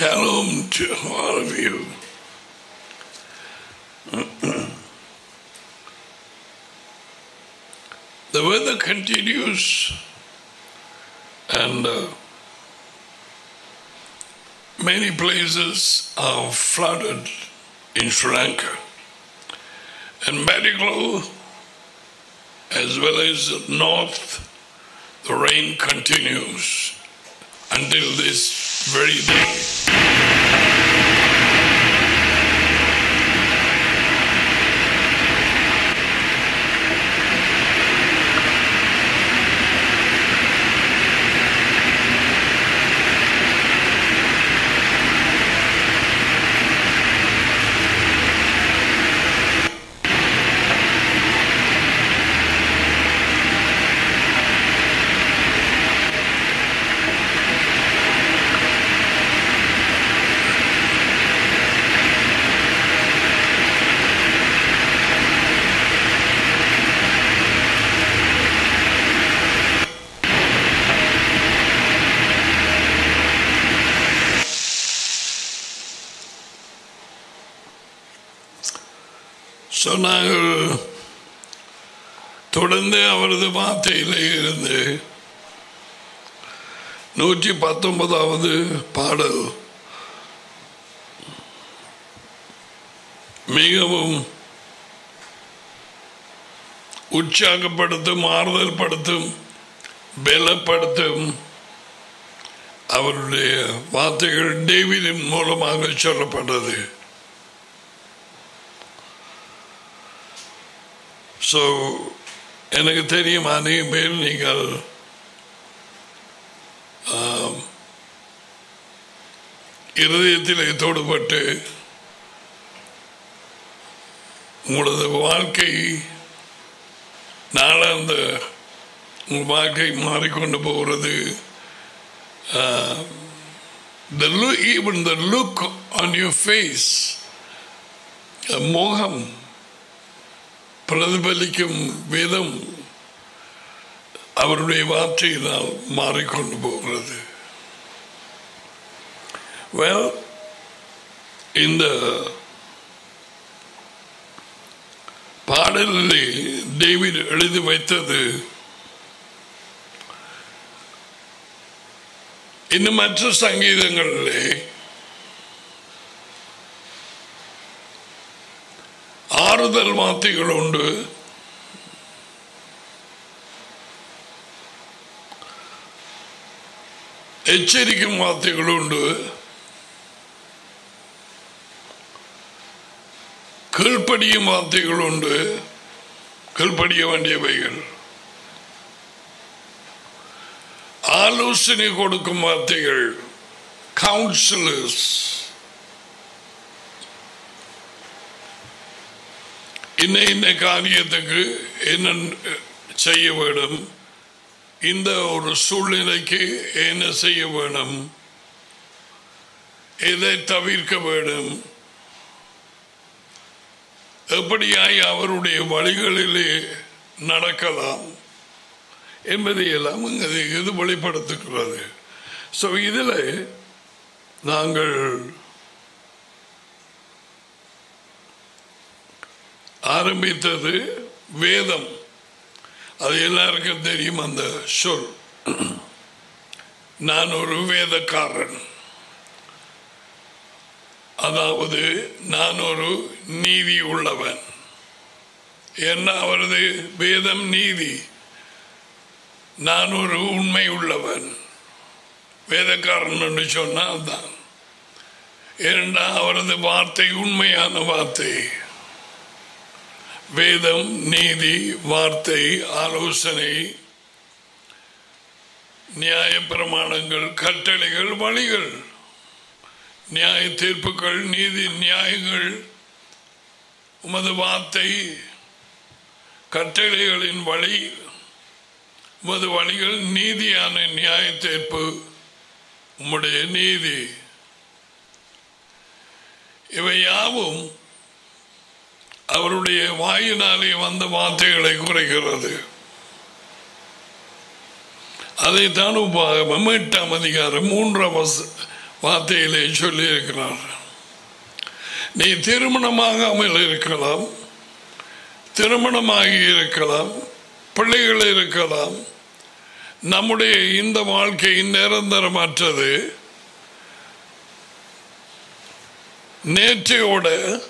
Shalom to all of you. the weather continues and uh, many places are flooded in Sri Lanka. And Bangalore, as well as north, the rain continues until this very day. So நாங்கள் தொடர்ந்து அவரது வார்த்தையிலே இருந்து நூற்றி பத்தொன்பதாவது பாடல் மிகவும் உற்சாகப்படுத்தும் ஆறுதல் படுத்தும் பலப்படுத்தும் அவருடைய வார்த்தைகள் டேவிடின் மூலமாக சொல்லப்பட்டது ஸோ எனக்கு தெரியும் அநேக பேர் நீங்கள் ஆம், இருதயத்திலே தொடுபட்டு உங்களது வாழ்க்கை நாளாந்த உங்கள் வாழ்க்கை மாறிக்கொண்டு போகிறது the look, even the look on your face, முகம் பிரதிபலிக்கும் விதம் அவருடைய வார்த்தையினால் மாறிக்கொண்டு போகிறது வெல் இந்த பாடலிலே டேவிட் எழுதி வைத்தது இன்னும் மற்ற சங்கீதங்களிலே ஆறுதல் வார்த்தைகள் உண்டு எச்சரிக்கும் வார்த்தைகள் உண்டு கீழ்ப்படியும் வார்த்தைகள் உண்டு கீழ்ப்படிய வேண்டியவைகள் ஆலோசனை கொடுக்கும் வார்த்தைகள் கவுன்சிலர்ஸ் இன்ன இன்ன காரியத்துக்கு என்ன செய்ய வேண்டும் இந்த ஒரு சூழ்நிலைக்கு என்ன செய்ய வேணும் எதை தவிர்க்க வேண்டும் எப்படியாய் அவருடைய வழிகளிலே நடக்கலாம் என்பதையெல்லாம் இங்கே இது வெளிப்படுத்துகிறது ஸோ இதில் நாங்கள் ஆரம்பித்தது வேதம் அது எல்லாருக்கும் தெரியும் அந்த சொல் நான் ஒரு வேதக்காரன் அதாவது நான் ஒரு நீதி உள்ளவன் என்ன அவரது வேதம் நீதி நான் ஒரு உண்மை உள்ளவன் வேதக்காரன் என்று சொன்னால் தான் ஏனென்றா அவரது வார்த்தை உண்மையான வார்த்தை வேதம் நீதி வார்த்தை ஆலோசனை நியாய பிரமாணங்கள் கட்டளைகள் வழிகள் நியாய தீர்ப்புகள் நீதி நியாயங்கள் உமது வார்த்தை கட்டளைகளின் வழி உமது வழிகள் நீதியான நியாய தீர்ப்பு உம்முடைய நீதி இவை யாவும் அவருடைய வாயினாலே வந்த வார்த்தைகளை குறைகிறது அதைத்தான் உபாகமம் எட்டாம் அதிகாரம் மூன்றாம் வச வார்த்தையிலே சொல்லி இருக்கிறார் நீ திருமணமாகாமல் இருக்கலாம் திருமணமாகி இருக்கலாம் பிள்ளைகள் இருக்கலாம் நம்முடைய இந்த வாழ்க்கை நிரந்தரமற்றது நேற்றையோட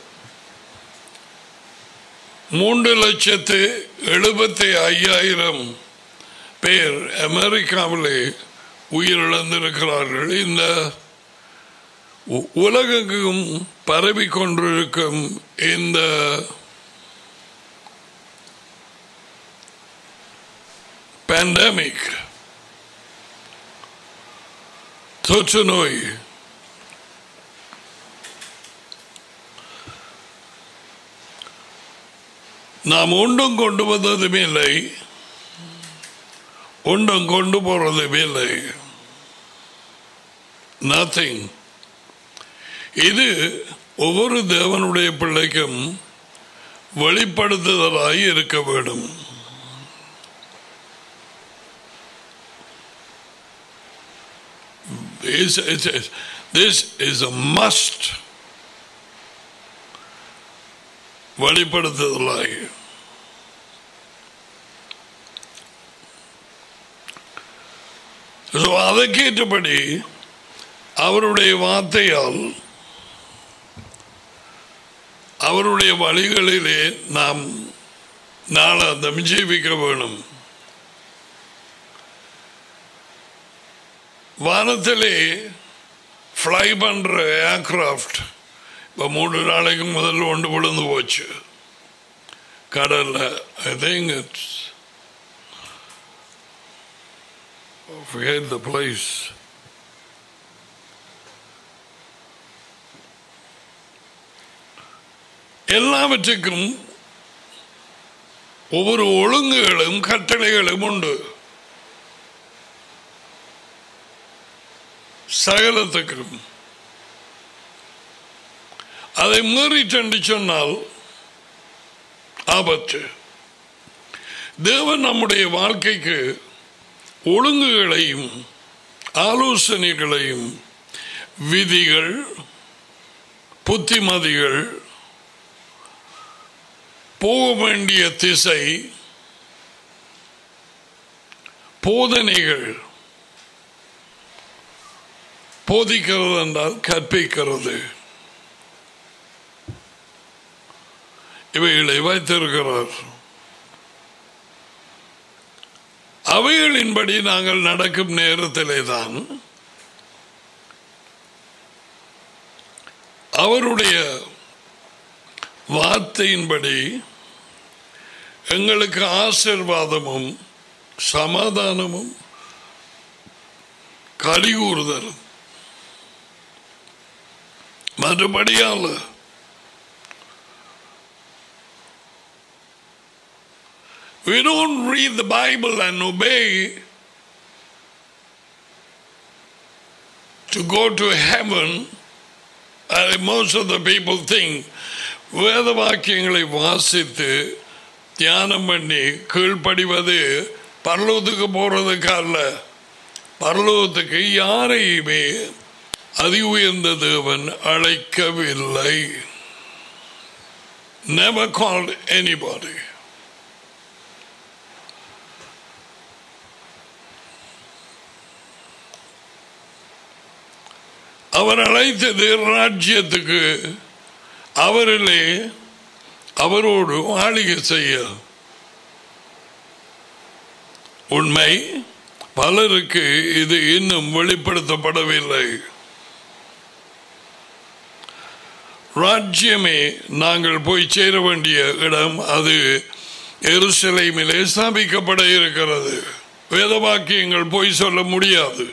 மூன்று லட்சத்து எழுபத்தி ஐயாயிரம் பேர் அமெரிக்காவிலே உயிரிழந்திருக்கிறார்கள் இந்த உ- உலகெங்கும் பரவி கொண்டிருக்கும் இந்த பேண்டமிக் தொற்று நோய் நாம் ஒன்றும் கொண்டு வந்ததும் இல்லை ஒன்றும் கொண்டு போறதும் இல்லை நத்திங் இது ஒவ்வொரு தேவனுடைய பிள்ளைக்கும் வெளிப்படுத்துதலாய் இருக்க வேண்டும் This is, this is a must வெளிப்படுத்துதலாய் So, அதற்கேற்றபடி அவருடைய வார்த்தையால் அவருடைய வழிகளிலே நாம் நாளாந்தம் ஜீவிக்க வேணும் வானத்திலே ஃப்ளை பண்ற ஏர்கிராஃப்ட் இப்போ மூணு நாளைக்கு முதல்ல ஒன்று விழுந்து போச்சு கடல்ல I think it's forget the place. எல்லாவற்றுக்கும் ஒவ்வொரு ஒழுங்குகளும் கட்டளைகளும் உண்டு சகலத்துக்கும் அதை மீறிச்சென்று சொன்னால் ஆபத்து தேவன் நம்முடைய வாழ்க்கைக்கு ஒழுங்குகளையும் ஆலோசனைகளையும் விதிகள் புத்திமதிகள் போக வேண்டிய திசை போதனைகள் போதிக்கிறது என்றால் கற்பிக்கிறது இவைகளை வைத்திருக்கிறார் அவைகளின்படி நாங்கள் நடக்கும் நேரத்திலே தான் அவருடைய வார்த்தையின்படி எங்களுக்கு ஆசிர்வாதமும் சமாதானமும் கலிகூறுதலும் மறுபடியால் We don't read the Bible and obey to go to heaven. And most of the people think வேத வாக்கியங்களை வாசித்து தியானம் பண்ணி கீழ்ப்படிவது பரலோகத்துக்கு போறதுக்கு அல்ல பரலோகத்துக்கு யாரையுமே அதி உயர்ந்த தேவன் அழைக்கவில்லை never called anybody அவர் அழைத்தது ராஜ்யத்துக்கு அவரிலே அவரோடு ஆளிகை செய்ய உண்மை பலருக்கு இது இன்னும் வெளிப்படுத்தப்படவில்லை ராஜ்யமே நாங்கள் போய் சேர வேண்டிய இடம் அது எருசலேமிலே ஸ்தாபிக்கப்பட இருக்கிறது வேதவாக்கியங்கள் பொய் சொல்ல முடியாது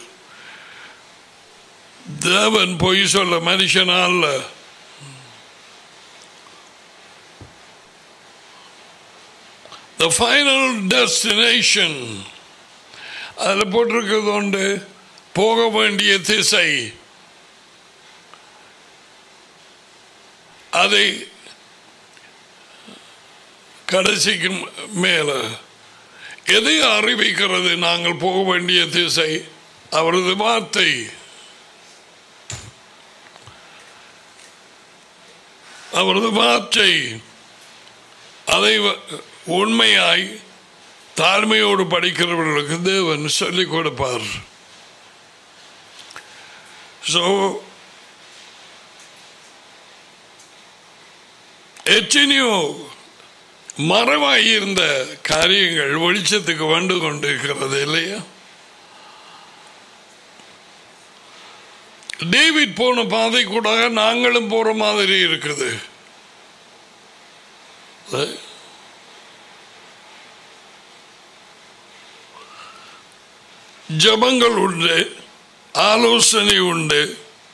தேவன் பொய் சொல்ல மனுஷனா அல்ல The final destination அதில் போட்டிருக்கிறது உண்டு போக வேண்டிய திசை அதை கடைசிக்கு மேல எதை அறிவிக்கிறது நாங்கள் போக வேண்டிய திசை அவரது வார்த்தை அவரது வார்த்தை அதை வ- உண்மையாய் தாழ்மையோடு படிக்கிறவர்களுக்கு தேவன் சொல்லிக் கொடுப்பார் ஸோ எத்தனையோ மறைவாய் இருந்த காரியங்கள் வெளிச்சத்துக்கு வந்து கொண்டிருக்கிறது இல்லையா டேவிட் போன பாதை கூட நாங்களும் போற மாதிரி இருக்குது அஹ்? ஜபங்கள் உண்டு ஆலோசனை உண்டு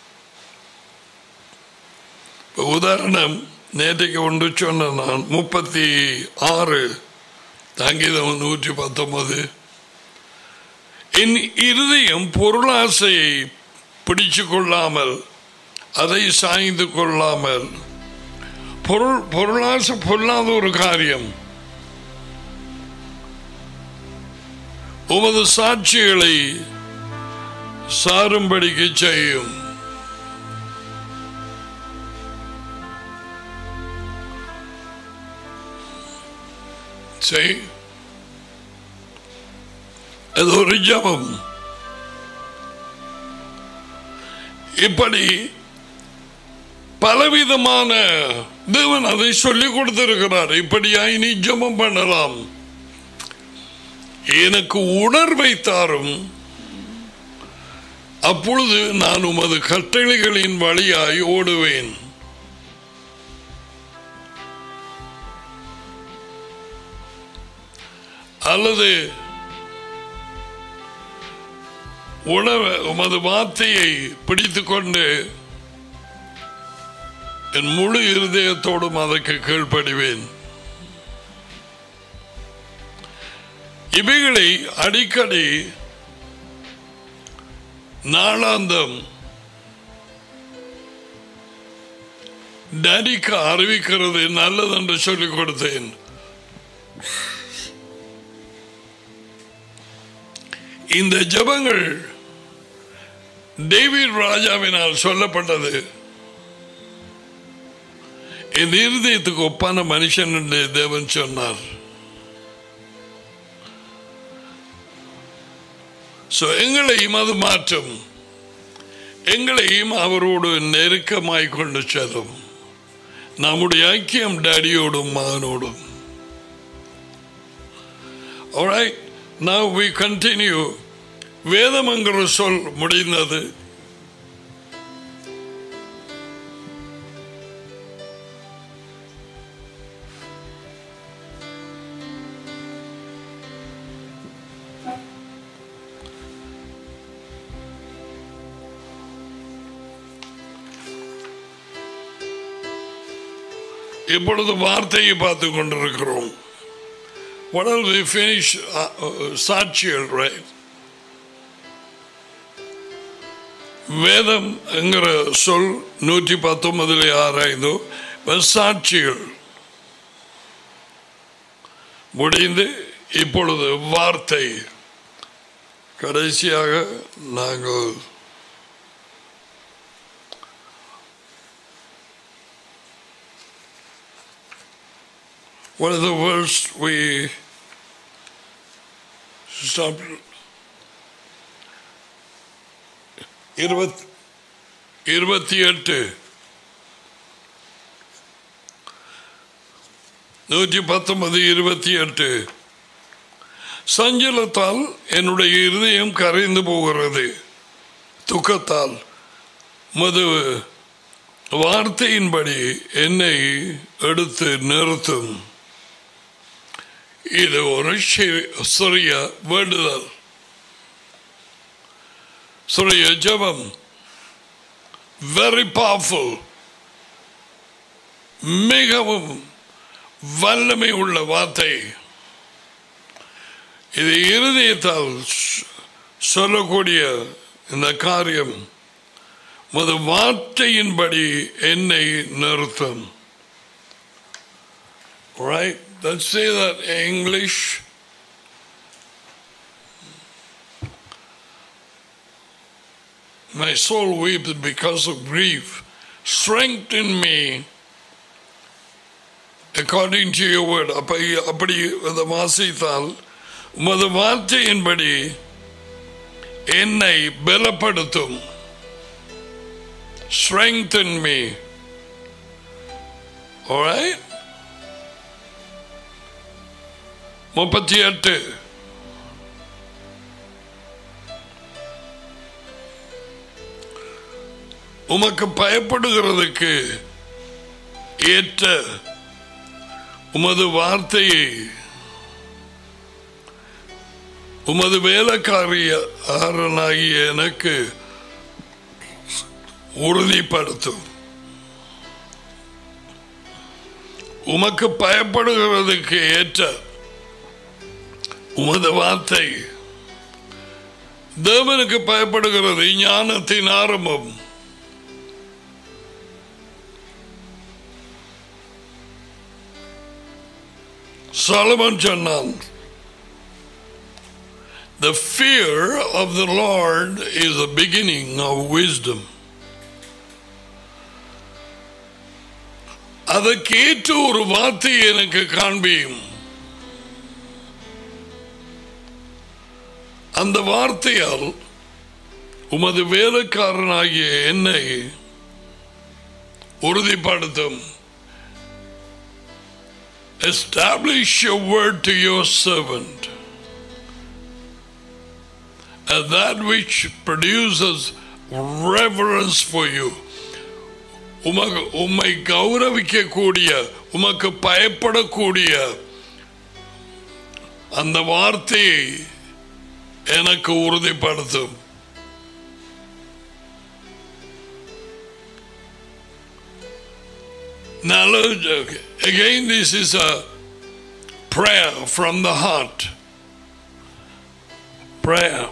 இப்ப உதாரணம் நேற்றைக்கு ஒன்று சொன்ன நான் முப்பத்தி ஆறு சங்கீதம் நூற்றி பத்தொன்பது என் இருதயம் பொருளாசையை பிடிச்சு கொள்ளாமல் அதை சாய்ந்து கொள்ளாமல் பொருள் பொருளாசை பொல்லாத ஒரு காரியம் உமது சாட்சிகளை சாரும்படிக்கு செய்யும் செய் அது ஒரு ஜபம் இப்படி பலவிதமான தேவன் அதை சொல்லிக் கொடுத்திருக்கிறார் இப்படியாய் நீ ஜெபம் பண்ணலாம் எனக்கு உணர்வை தாரும் அப்பொழுது நான் உமது கட்டளைகளின் வழியாய் ஓடுவேன் அல்லது உணவு உமது வார்த்தையை பிடித்துக் கொண்டு என் முழு இருதயத்தோடும் அதற்கு கீழ்ப்படிவேன் இவைகளை அடிக்கடி நாளாந்தம் டேடிக்கு அறிவிக்கிறது நல்லது என்று சொல்லிக் கொடுத்தேன் இந்த ஜபங்கள் டேவிட் ராஜாவினால் சொல்லப்பட்டது என் இருதயத்துக்கு ஒப்பான மனுஷன் என்று தேவன் சொன்னார் So, எங்களையும் அது மாற்றும் எங்களையும் அவரோடு நெருக்கமாய் கொண்டு செல்லும் நம்முடைய ஐக்கியம் டேடியோடும் மகனோடும் Alright, now we continue. வேதம் என்கிற சொல் முடிந்தது இப்பொழுது வார்த்தையை பார்த்து கொண்டிருக்கிறோம் What else we finish uh, uh, சாட்சியல் right வேதம் என்கிற சொல் நூற்றி பத்தொன்பதிலே ஆராய்ந்தோ இப்ப சாட்சிகள் முடிந்து இப்பொழுது வார்த்தை கடைசியாக நாங்கள் One of the words we stopped. இருபத் இருபத்தி எட்டு நூற்றி பத்தொன்பது இருபத்தி எட்டு சஞ்சலத்தால் என்னுடைய இருதயம் கரைந்து போகிறது துக்கத்தால் மது வார்த்தையின்படி என்னை எடுத்து நிறுத்தும் இது ஒரு சி- சிறிய வேண்டுதல் சிறிய ஜெபம் வெரி பவர்ஃபுல் மிகவும் வல்லமை உள்ள வார்த்தை இது இருதயத்தால் சொ- சொல்லக்கூடிய இந்த காரியம் முத வார்த்தையின்படி என்னை நிறுத்தும் Right? Let's say that in English. My soul weeps because of grief. Strengthen me according to your word அப்ப அப்படி அதை வாசித்தால் உமது வார்த்தையின்படி என்னை பலப்படுத்தும் strengthen me alright முப்பத்தி எட்டு உமக்கு பயப்படுகிறதுக்கு ஏற்ற உமது வார்த்தையை உமது வேலைக்காரிய ஆரனாகிய எனக்கு உறுதிப்படுத்தும் உமக்கு பயப்படுகிறதுக்கு ஏற்ற உமது வார்த்தை தேவனுக்கு பயப்படுகிறது ஞானத்தின் ஆரம்பம் Solomon சொன்னான் The fear of the Lord is the beginning of wisdom. அதற்கேற்ற ஒரு வார்த்தை எனக்கு காண்பியும் அந்த வார்த்தையால் உமது வேலைக்காரனாகிய என்னை உறுதிப்படுத்தும் establish your word to your servant and that which produces reverence for you உமக்கு உம்மை கௌரவிக்கக்கூடிய உமக்கு பயப்படக்கூடிய அந்த வார்த்தையை எனக்கு உறுதிப்படுத்தும் Now, look, okay. again, this is a prayer from the heart. Prayer.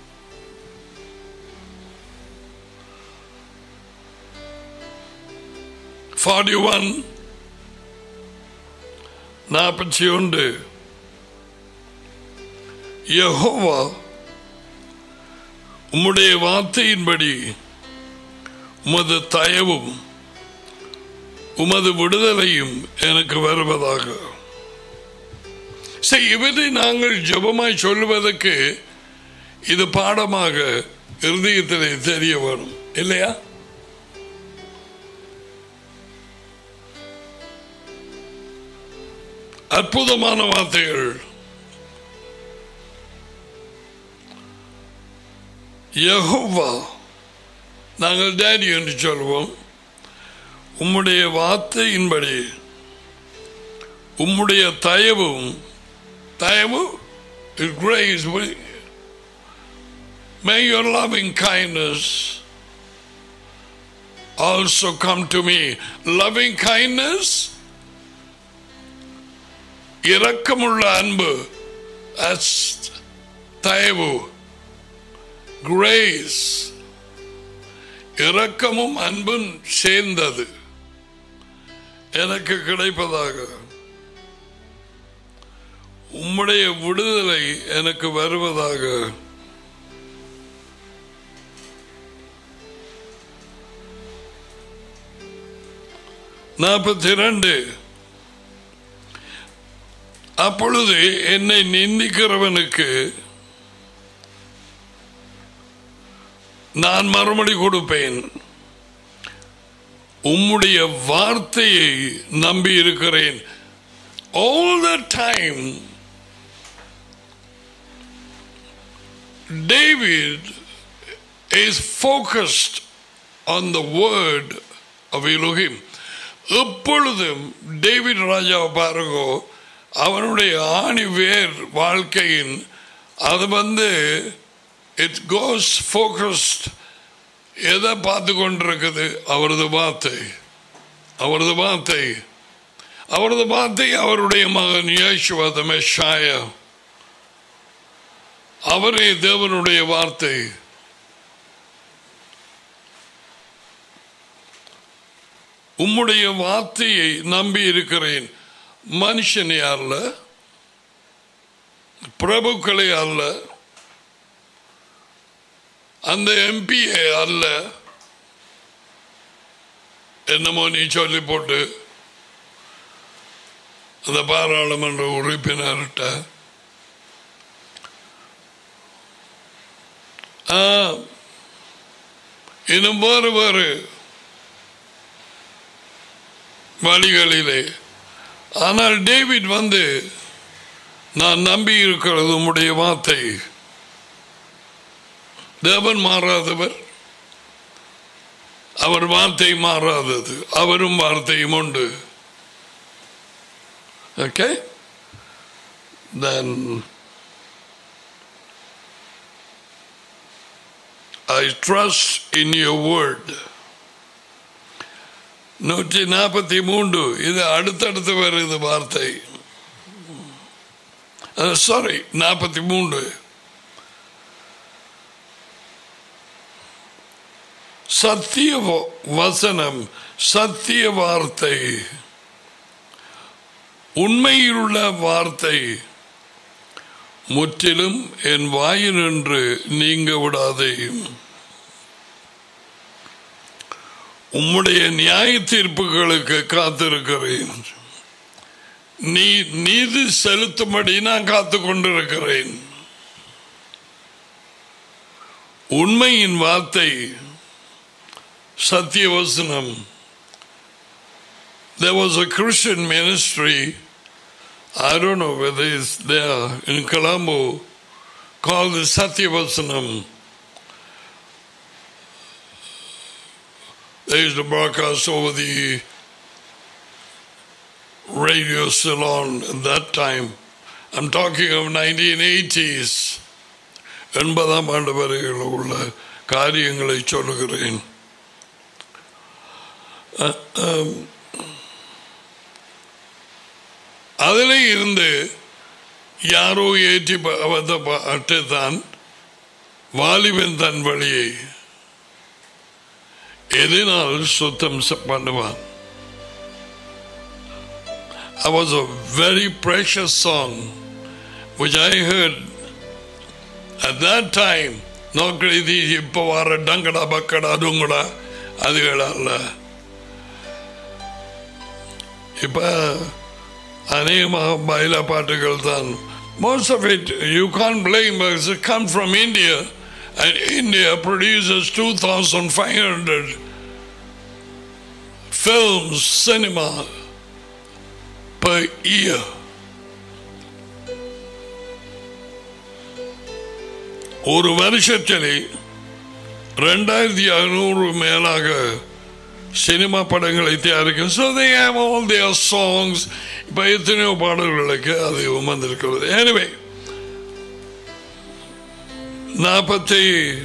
Forty-one. நாற்பத்தி ஒன்று யெகோவா உம்முடைய வார்த்தையின்படி உமது தயவும் உமது விடுதலையும் எனக்கு வருவதாக சரி இவரை நாங்கள் ஜெபமாய் சொல்லுவதற்கு இது பாடமாக இருதயத்திலே தெரிய வரும் இல்லையா அற்புதமான வார்த்தைகள் யெகோவா நாங்கள் டேடி என்று சொல்வோம் உம்முடைய வார்த்தையின்படி உம்முடைய தயவும் தயவு is grace may your loving kindness also come to me loving kindness இரக்கமுள்ள அன்பு as தயவு grace இரக்கமும் அன்பும் சேர்ந்தது எனக்கு கிடைப்பதாக உம்முடைய விடுதலை எனக்கு வருவதாக நாற்பத்தி இரண்டு அப்பொழுது என்னை நிந்திக்கிறவனுக்கு நான் மறுமொழி கொடுப்பேன் உம்முடைய வார்த்தையை நம்பி இருக்கிறேன் all the time David is focused on the word of Elohim எப்பொழுதும் டேவிட் ராஜா பாருங்கோ அவனுடைய ஆணி வேர் வாழ்க்கையின் அது வந்து இட் கோஸ் ஃபோக்கஸ்ட் எதை பார்த்து கொண்டிருக்குது அவரது வார்த்தை அவரது வார்த்தை அவரது வார்த்தை அவருடைய மகன் இயேசுவத மெஷாய அவரே தேவனுடைய வார்த்தை உம்முடைய வார்த்தையை நம்பி இருக்கிறேன் மனுஷனை அல்ல பிரபுக்களை அல்ல அந்த எம்பியை அல்ல என்னமோ நீ சொல்லி போட்டு அந்த பாராளுமன்ற உறுப்பினர்கிட்ட ஆ, இன்னும் வேறு வேறு வழிகளிலே ஆனால் டேவிட் வந்து நான் நம்பி இருக்கிறது உம்முடைய வார்த்தை தேவன் மாறாதவர் அவர் வார்த்தை மாறாதது அவரும் வார்த்தையும் உண்டு okay then I trust in your word நூற்றி நாற்பத்தி மூன்று இது அடுத்தடுத்து வருது வார்த்தை சாரி நாற்பத்தி மூன்று சத்திய வ- வசனம் சத்திய வார்த்தை உண்மையிலுள்ள வார்த்தை முற்றிலும் என் வாயினின்று நீங்க விடாதே உம்முடைய நியாய தீர்ப்புகளுக்கு காத்திருக்கிறேன் நீ நீதி செலுத்தும்படி நான் காத்து கொண்டிருக்கிறேன் உண்மையின் வார்த்தை Sathiyavasanam There was a Christian ministry, I don't know whether it's there in Colombo, called the Satyavasanam. They used to broadcast over the radio salon at that time. I'm talking of 1980s. எண்பதாம் ஆண்டு வரையில் உள்ள காரியங்களை சொல்லுகிறேன் அ- அம், அதில் இருந்து யாரோ ஏற்றி பட்டு தான் வாலிபன் தன் வழியை எதனால் சுத்தம் ச- பண்ணுவான் I was a very precious song which I heard at that time நோக்கி இப்போ வர டங்கடா பக்கடா அதுங்கடா அதுகளல்ல இப்ப அநேகமாக பயில பாட்டுகள் தான் most of it you can't blame because it come from India and India produces 2500 films cinema per year ஒரு வருஷத்திலே ரெண்டாயிரத்தி அறுநூறு மேலாக சினிமா படங்களை தயாரிக்கும் so they have all their songs இப்போ எத்தனையோ பாடல்களுக்கு அது வந்திருக்கிறது எனவே நாற்பத்தி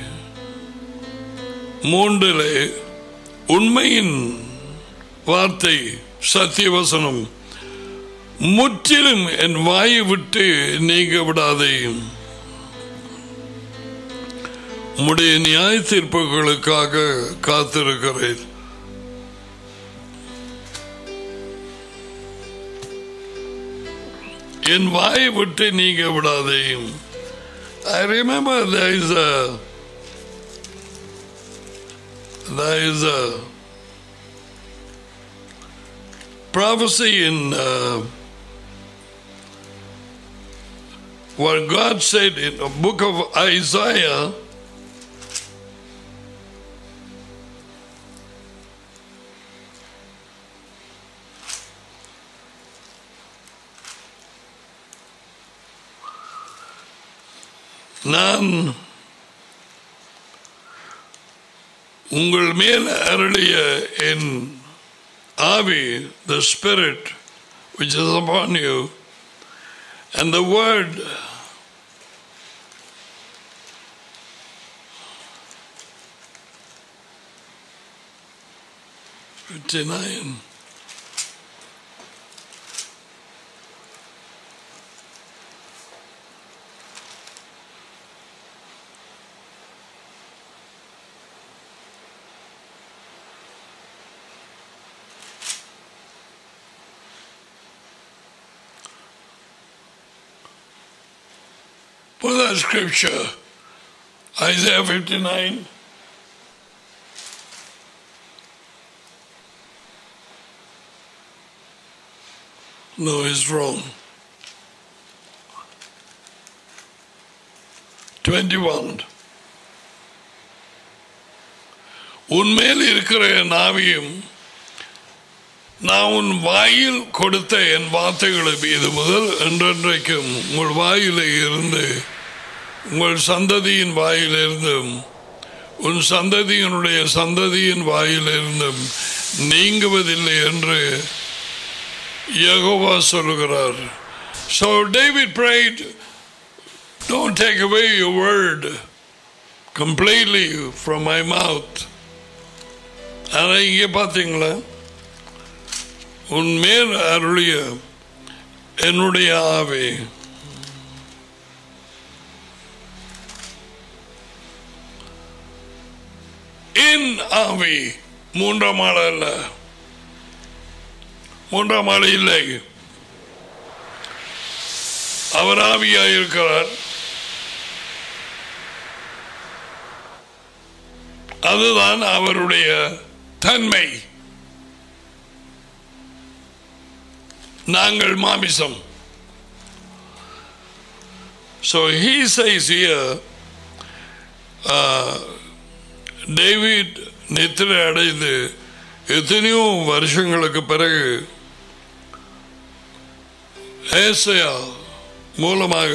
மூன்றில் உண்மையின் வார்த்தை சத்தியவசனம் முற்றிலும் என் வாயை விட்டு நீங்க விடாதேயும் உம்முடைய நியாய தீர்ப்புகளுக்காக காத்திருக்கிறேன் என் வாயை விட்டு நீங்க விடாதேயும் I remember there is a there is a prophecy in uh, what God said in the book of Isaiah நான் உங்கள் மேல் அருளிய என் ஆவி the spirit which is upon you and the word Fifty-nine. Put that scripture, Isaiah 59. No, it's wrong. 21. உன்மேல் இருக்கிற என் ஆவியும் நான் உன் வாயில் கொடுத்த என் வார்த்தைகளை இது முதல் என்றென்றைக்கும் உங்கள் வாயிலே இருந்து உங்கள் சந்ததியின் வாயிலிருந்தும் உன் சந்ததியினுடைய சந்ததியின் வாயிலிருந்தும் நீங்குவதில்லை என்று யெகோவா சொல்லுகிறார் So David prayed, don't take away your word completely from my mouth. ஆனா இங்கே பார்த்தீங்களா உன் மேல் அருளிய என்னுடைய ஆவி என் ஆவி மூன்றாம் ஆள் அல்ல மூன்றாம் ஆள் இல்லை அவர் ஆவியாயிருக்கிறார் அதுதான் அவருடைய தன்மை நாங்கள் மாமிசம் So he says here, uh, David நித்திரை அடைந்து எத்தனையோ வருஷங்களுக்கு பிறகு ஏசையா மூலமாக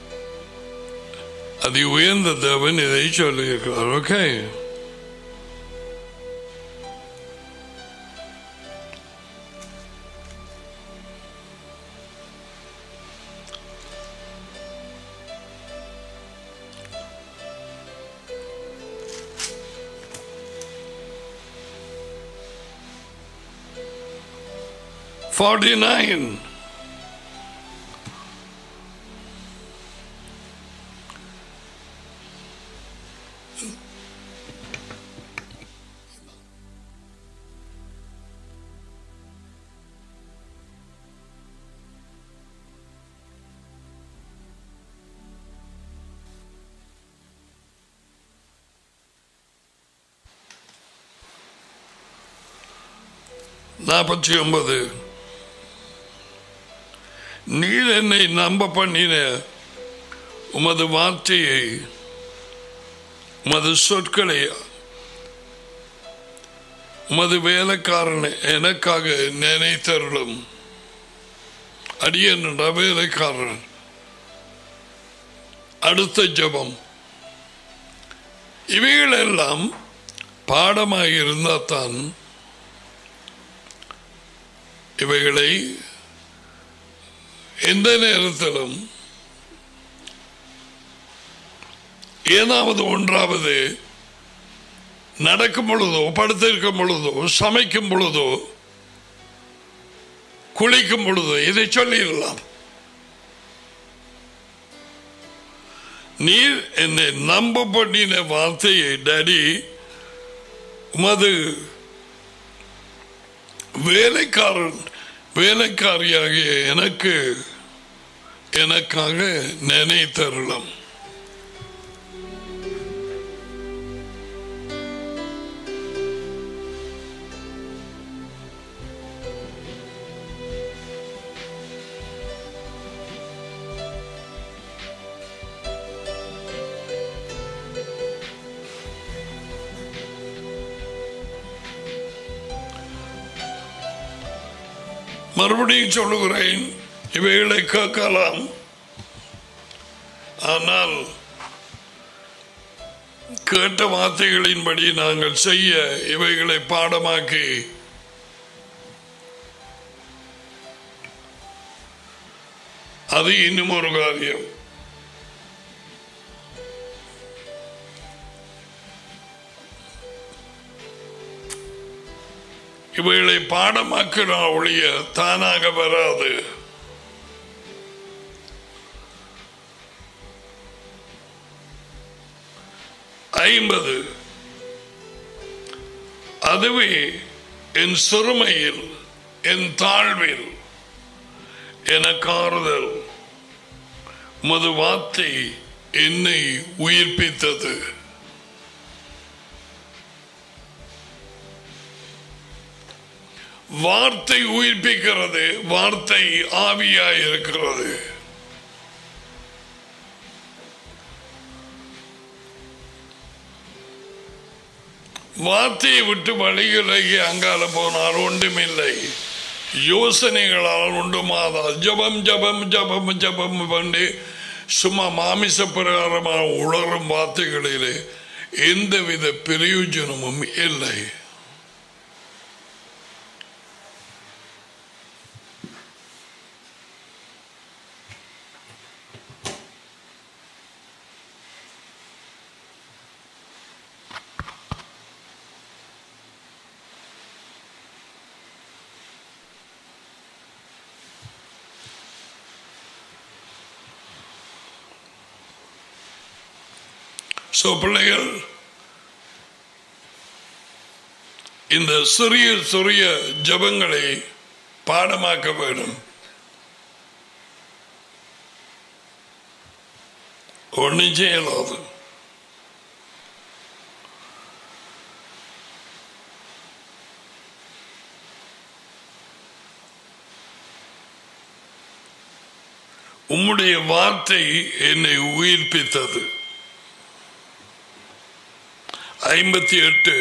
அதி உயர்ந்த தேவன் இதை சொல்லியிருக்கிறார் ஓகே Forty nine. நாற்பத்தி ஒன்பது நீர் என்னை நம்ப பண்ணின உமது வார்த்தையை உமது சொற்களை உமது வேலைக்காரன் எனக்காக நினைத்தருளும் அடியனடா வேலைக்காரன் அடுத்த ஜபம் இவைகளெல்லாம் பாடமாக இருந்தால் தான் இவைகளை எந்த நேரத்திலும் ஏதாவது ஒன்றாவது நடக்கும் பொழுதோ படுத்திருக்கும் பொழுதோ சமைக்கும் பொழுதோ குளிக்கும் பொழுதோ இதை சொல்லிடலாம் நீர் என்னை நம்ப பண்ணின வார்த்தையை டேடி உமது வேலைக்காரன் வேலைக்காரியாகிய எனக்கு எனக்காக நினைத்தருளம் மறுபடியும் சொல்லுகிறேன் இவைகளை கேட்கலாம் ஆனால் கேட்ட வார்த்தைகளின்படி நாங்கள் செய்ய இவைகளை பாடமாக்கி அது இன்னும் ஒரு காரியம் இவைகளை பாடமாக்கினா ஒழிய தானாக வராது ஐம்பது அதுவே என் சிறுமையில் என் தாழ்வில் எனக்கு ஆறுதல் உமது வார்த்தை என்னை உயிர்ப்பித்தது வார்த்தை உயிர்ப்பிக்கிறது வார்த்தை ஆவியாய் இருக்கிறது வார்த்தையை விட்டு வழிகளுக்கு அங்கால போனால் ஒன்றுமில்லை யோசனைகளால் உண்டுமாதா ஜபம் ஜபம் ஜபம் ஜபம் பண்ணி சும்மா மாமிச பிரகாரமாக உளரும் வார்த்தைகளிலே எந்தவித பிரயோஜனமும் இல்லை ஸோ பிள்ளைகள் இந்த சிறிய சிறிய ஜபங்களை பாடமாக்க வேண்டும் ஒன்றும் செய்யலாது உம்முடைய வார்த்தை என்னை உயிர்ப்பித்தது ஐம்பத்தி எட்டு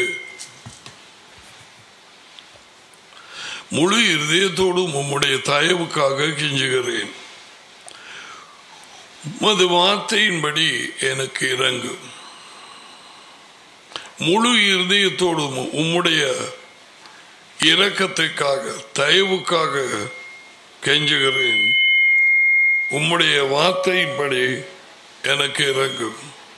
முழு இருதயத்தோடும் உம்முடைய தயவுக்காக கெஞ்சுகிறேன் உமது வார்த்தையின்படி எனக்கு இறங்கும் முழு இருதயத்தோடும் உம்முடைய இரக்கத்துக்காக தயவுக்காக கெஞ்சுகிறேன் உம்முடைய வார்த்தையின்படி எனக்கு இறங்கும்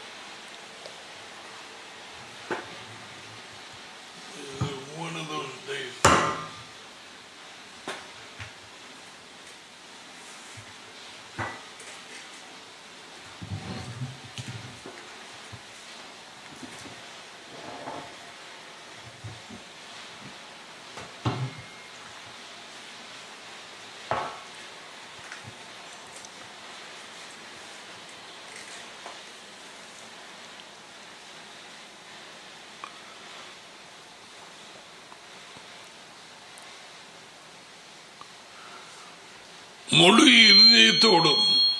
one of those days. முழு இருதயத்தோடும்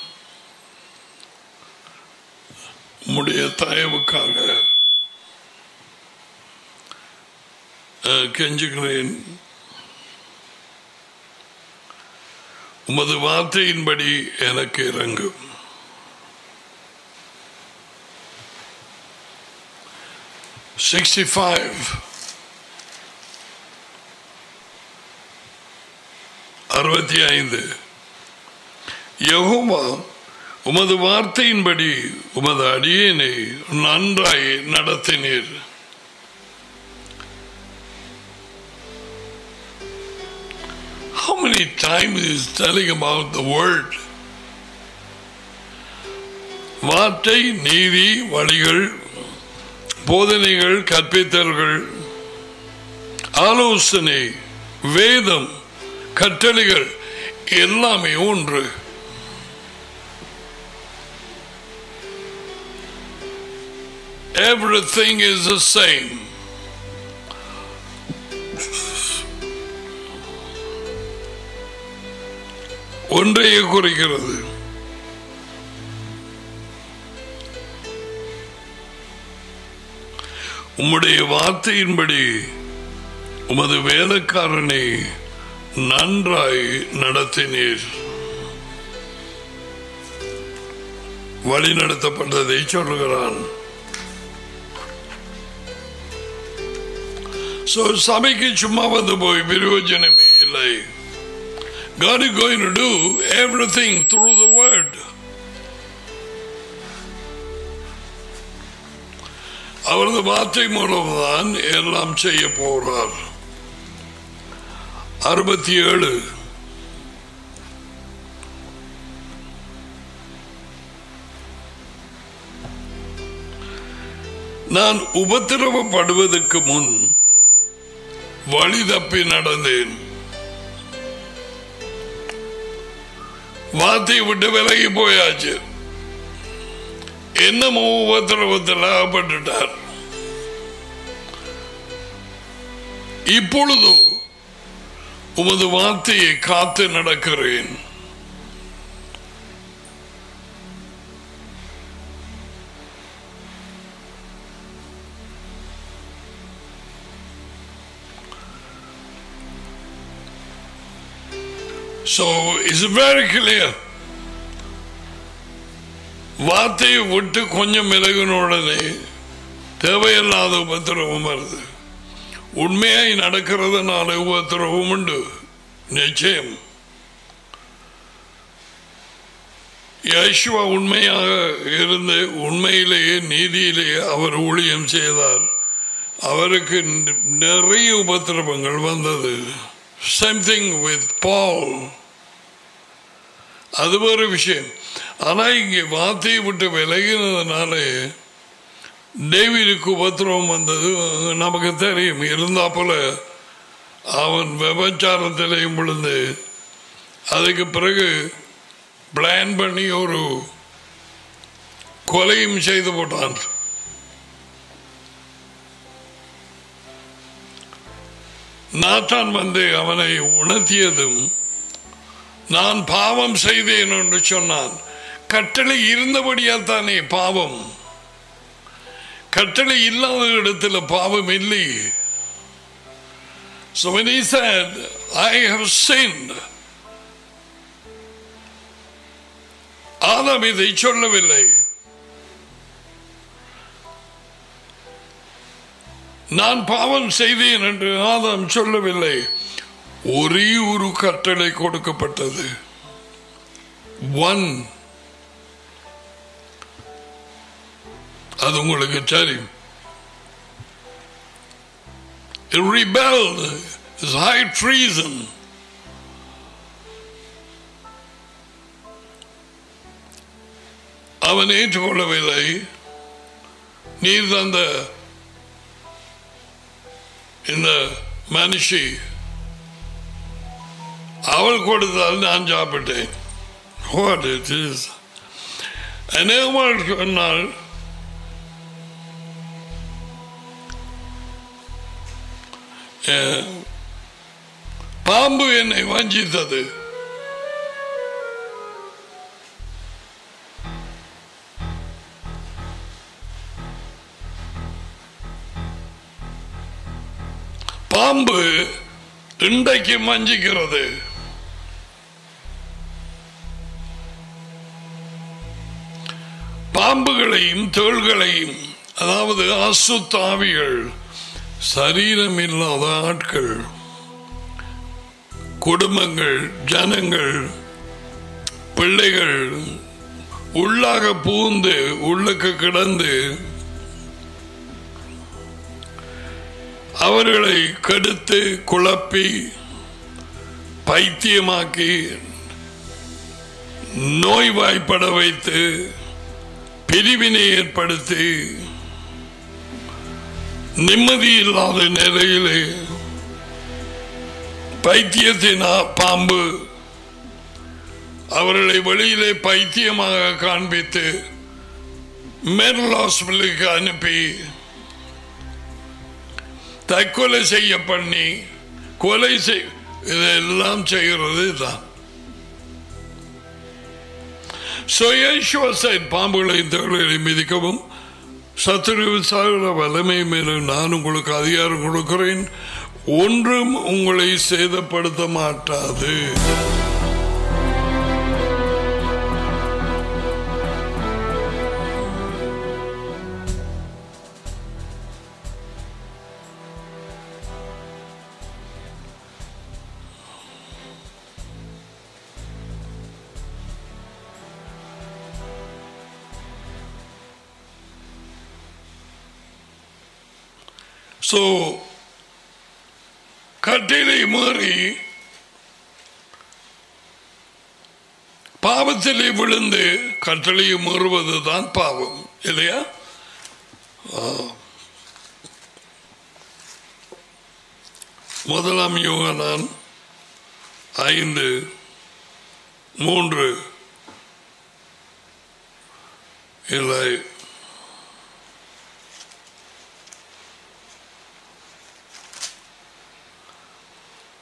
உம்முடைய தயவுக்காக அஹ், கெஞ்சுகிறேன் உமது வார்த்தையின்படி எனக்கு இறங்கும் சிக்ஸ்டி ஃபைவ் அறுபத்தி ஐந்து யெகோவா உமது வார்த்தையின்படி உமது அடியேனை நன்றாய் நடத்தினீர் How many times is telling about the word? வார்த்தை நீதி வழிகள் போதனைகள் கற்பித்தல்கள் ஆலோசனை வேதம் கட்டளைகள் எல்லாமே ஒன்று Everything is the same. ஒன்றையே குறிக்கிறது உம்முடைய வார்த்தையின்படி உமது வேலைக்காரனை நன்றாய் நடத்தினீர் வழி நடத்தப்பட்டதை சொல்லுகிறான் So, சபைக்கு சும்மா வந்து போய் பிரயோஜனமே இல்லை God is going to do everything through the word. அவரது வார்த்தை மூலம்தான் எல்லாம் செய்ய போறார் அறுபத்தி ஏழு நான் உபத்திரவப்படுவதற்கு முன் வழி தப்பி நடந்தேன் வார்த்தையை விட்டு விலகி போயாச்சு என்னமோ உபத்திரவத்தில் அகப்பட்டுட்டார் இப்பொழுதோ உமது வார்த்தையை காத்து நடக்கிறேன் So it's very clear. வார்த்தையை விட்டு கொஞ்சம் விலகின உடனே தேவையில்லாத உபத்திரவம் வருது உண்மையாய் நடக்கிறதுனால உபத்திரவம் உண்டு நிச்சயம் யேசுவா உண்மையாக இருந்து உண்மையிலேயே நீதியிலேயே அவர் ஊழியம் செய்தார் அவருக்கு நிறைய உபத்திரவங்கள் வந்தது சம்திங் வித் பால் அது ஒரு விஷயம் ஆனா இங்கே வார்த்தையை விட்டு விலகினதுனால டேவிடுக்கு உபத்திரவம் வந்தது நமக்கு தெரியும் இருந்தா போல அவன் விபச்சாரத்திலையும் விழுந்து அதுக்கு பிறகு பிளான் பண்ணி ஒரு கொலையும் செய்து போட்டான் நாத்தான் வந்து அவனை உணர்த்தியதும் நான் பாவம் செய்தேன் என்று சொன்னான் கட்டளை இருந்தபடியால் தானே பாவம் கட்டளை இல்லாத இடத்துல பாவம் இல்லை So when he said, I have sinned, ஆதாம் இதை சொல்லவில்லை நான் பாவம் செய்தேன் என்று ஆதாம் சொல்லவில்லை ஒரே ஒரு கட்டளை கொடுக்கப்பட்டது ஒன் அது உங்களுக்கு தெரியும் rebelled is high treason அவன் ஏற்றுக்கொள்ளவில்லை நீர் தந்த இந்த மனுஷி அவள் கொடுத்தால் நான் சாப்பிட்டேன் வாட் இட் இஸ் அநேகமாக சொன்னால் அஹ், பாம்பு என்னை வஞ்சித்தது பாம்பு இன்றைக்கு வஞ்சிக்கிறது பாம்புகளையும் தோள்களையும் அதாவது அசுத்தாவிகள் சரீரம் இல்லாத ஆட்கள் குடும்பங்கள் ஜனங்கள் பிள்ளைகள் உள்ளாக பூந்து உள்ளுக்கு கிடந்து அவர்களை கெடுத்து குழப்பி பைத்தியமாக்கி நோய்வாய்ப்பட வைத்து பிரிவினை ஏற்படுத்தி நிம்மதி இல்லாத நிலையிலே பைத்தியத்தின் ஆ- பாம்பு அவர்களை வெளியிலே பைத்தியமாக காண்பித்து மெடல் ஹாஸ்பிட்டலுக்கு அனுப்பி தற்கொலை செய்ய பண்ணி கொலை செய் இதெல்லாம் செய்கிறது தான் So Yeshua said, பாம்புகளை தேடுகளை மிதிக்கவும் சத்துரு விசாரண வல்லமை மேல நான் உங்களுக்கு அதிகாரம் கொடுக்கிறேன் ஒன்றும் உங்களை சேதப்படுத்த மாட்டாது ஸோ கட்டிலை மீறி பாவத்திலே விழுந்து கட்டளையை மீறுவது தான் பாவம் இல்லையா ஆ. முதலாம் யோகனான் ஐந்து மூன்று இல்லை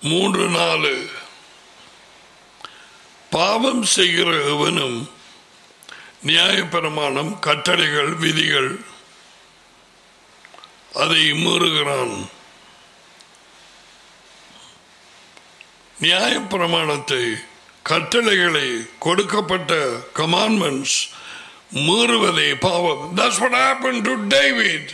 மூன்று நாலு பாவம் செய்கிற எவனும் நியாயப்பிரமாணம் கட்டளைகள் விதிகள் அதை மீறுகிறான் நியாயப்பிரமாணத்தை கட்டளைகளை கொடுக்கப்பட்ட கமாண்ட்மெண்ட்ஸ் மீறுவதே பாவம் That's what happened to David.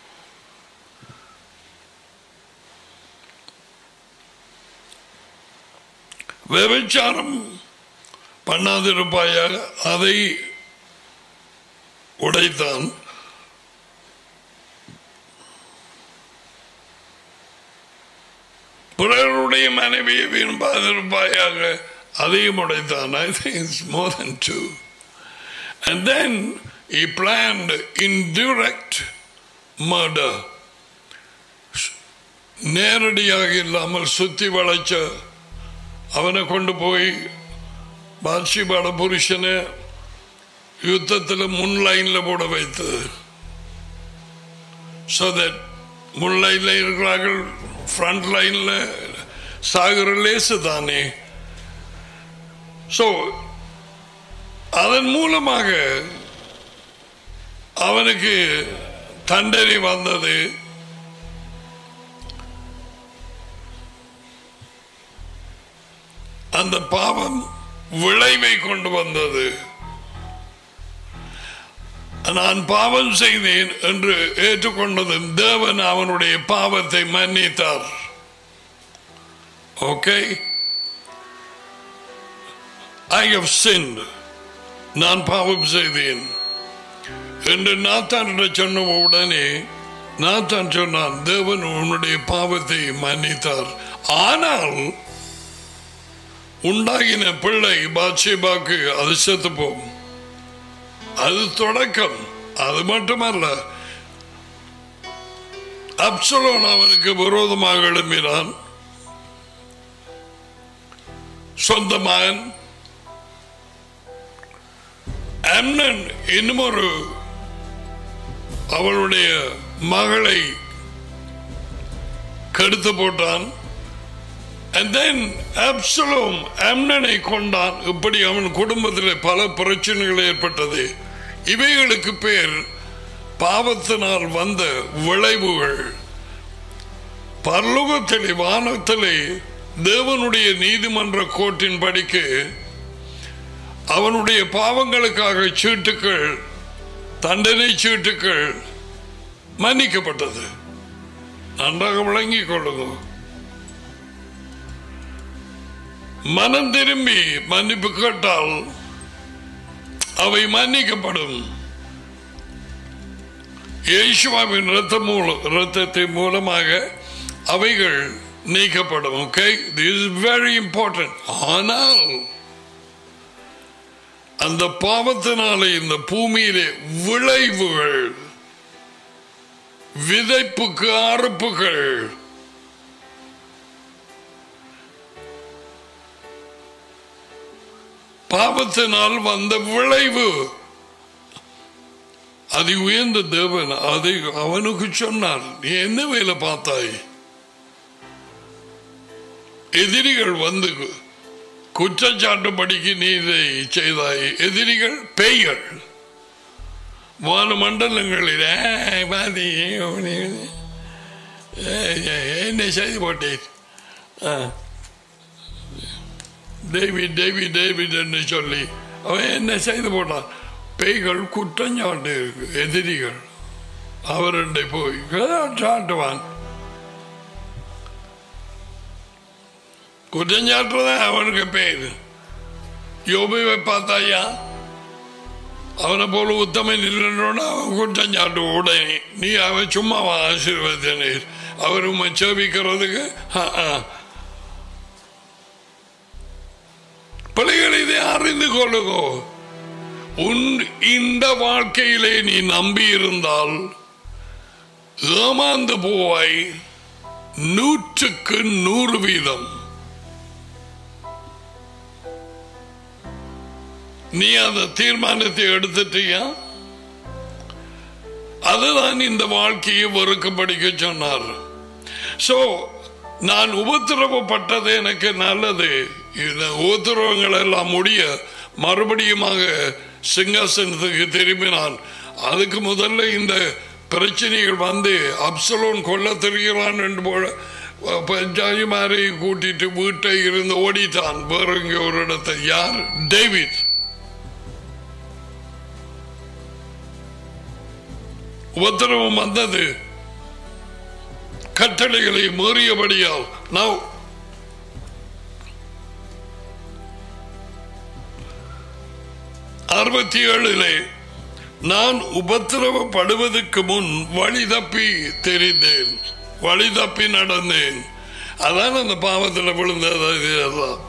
விபச்சாரம் பண்ணாதிருப்பாயாக அதை உடைத்தான் பிறருடைய மனைவியை விரும்பாதிருப்பாயாக அதையும் உடைத்தான் I think it's more than two And then he planned indirect murder. நேரடியாக இல்லாமல் சுத்தி வளைச்ச அவனை கொண்டு போய் பாட்சிபாட புருஷனை யுத்தத்தில் முன் லைன்ல போட வைத்தது ஸோ தட் முன் லைன்ல இருக்கிறார்கள் ஃப்ரண்ட் லைன்ல சாகுற லேசு தானே ஸோ அதன் மூலமாக அவனுக்கு தண்டனை வந்தது அந்த பாவம் விளைவை கொண்டு வந்தது நான் பாவம் செய்தேன் என்று ஏற்றுக்கொண்டதும் தேவன் அவனுடைய பாவத்தை மன்னித்தார் ஓகே ஐ ஹவ் சின்ட் நான் பாவம் செய்தேன் என்று நாத்தான் சொன்ன உடனே நாத்தான் சொன்னான் தேவன் உன்னுடைய பாவத்தை மன்னித்தார் ஆனால் உண்டாகின பிள்ளை பாட்சிபாக்கு அது செத்து போகும் அது தொடக்கம் அது மட்டுமல்ல அப்சலோன் அவனுக்கு விரோதமாக எழும்பினான் சொந்த மகன் அம்னன் இன்னும் ஒரு அவளுடைய மகளை கெடுத்து போட்டான் And then Absalom அம்னனை கொண்டான் இப்படி அவன் குடும்பத்தில் பல பிரச்சனைகள் ஏற்பட்டது இவைகளுக்கு பேர் பாவத்தினால் வந்த விளைவுகள் பரலோகத்திலே வானத்திலே தேவனுடைய நீதிமன்ற கோர்ட்டின் படிக்கு அவனுடைய பாவங்களுக்காக சீட்டுக்கள் தண்டனை சீட்டுக்கள் மன்னிக்கப்பட்டது நன்றாக விளங்கிக் கொள்ளுங்க மனம் திரும்பி மன்னிப்பு கேட்டால் அவை மன்னிக்கப்படும் இயேசுவாவின் ரத்த மூலம் ரத்தத்தின் மூலமாக அவைகள் நீக்கப்படும் ஓகே திஸ் வெரி இம்பார்ட்டன்ட் ஆனால் அந்த பாவத்தினாலே இந்த பூமியிலே விளைவுகள் விதைப்புக்கு அறுப்புகள் பாவத்தினால் வந்த விளைவு அது உயர்ந்த தேவன் அதை அவனுக்கு சொன்னார் நீ என்ன வேலை பார்த்தாய் எதிரிகள் வந்து குற்றச்சாட்டுப்படிக்கு நீ இதை செய்தாய் எதிரிகள் பேய்கள் வான மண்டலங்களில் "ஏய், பாதி, நீ- ஏய், ஏய், என்ன செய்து போட்டேன் ஆ. டேவிட் டேவிட் டேவிட் என்று சொல்லி அவன் என்ன செய்து போட்டான் பேய்கள் குற்றஞ்சாட்டு இருக்கு எதிரிகள் அவருடைய போய் சாட்டுவான் குற்றஞ்சாட்டுறதான் அவனுக்கு பேர் யோபுவை பார்த்தாயா அவனை போல உத்தமன் இல்லைன்னு அவன் குற்றஞ்சாட்டு உடனே நீ அவன் சும்மா ஆசீர்வதினீர் அவர் உண்மை சேவிக்கிறதுக்கு ஆ, ஆ. பிள்ளைகள் இதை அறிந்து கொள்ளுகோ உன் இந்த வாழ்க்கையிலே நீ நம்பி இருந்தால் ஏமாந்து போவாய் நூற்றுக்கு நூறு வீதம் நீ அந்த தீர்மானத்தை எடுத்துட்டியா அதுதான் இந்த வாழ்க்கையை வெறுக்க படிக்க சொன்னார் சோ நான் உபத்திரவப்பட்டது எனக்கு நல்லது இந்த உபத்திரவங்கள் எல்லாம் முடிய மறுபடியுமாக சிங்காசனத்துக்கு திரும்பினான் அதுக்கு முதல்ல இந்த பிரச்சனைகள் வந்து அப்சலோன் கொல்ல தெரிகிறான் என்று போல பஞ்சாயமாரை கூட்டிட்டு வீட்டை இருந்து ஓடிட்டான் வேற இங்க ஒரு இடத்தை யார் டேவிட் உபத்திரவம் வந்தது கட்டளைகளை மீறியபடியால் நான் அறுபத்தி ஏழிலே நான் உபத்திரவப்படுவதற்கு முன் வழி தப்பி தெரிந்தேன் வழி தப்பி நடந்தேன் அதான் அந்த பாவத்தில் விழுந்தது இதெல்லாம்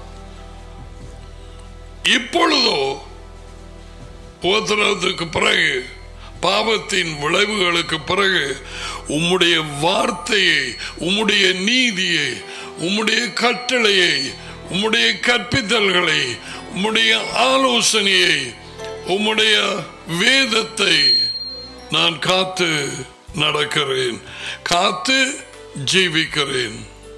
இப்பொழுதோ உபத்திரவத்துக்கு பிறகு பாவத்தின் விளைவுகளுக்கு பிறகு உம்முடைய வார்த்தையை உம்முடைய நீதியை உம்முடைய கட்டளையை உம்முடைய கற்பித்தல்களை உம்முடைய ஆலோசனையை உம்முடைய வேதத்தை நான் காத்து நடக்கிறேன் காத்து ஜீவிக்கிறேன்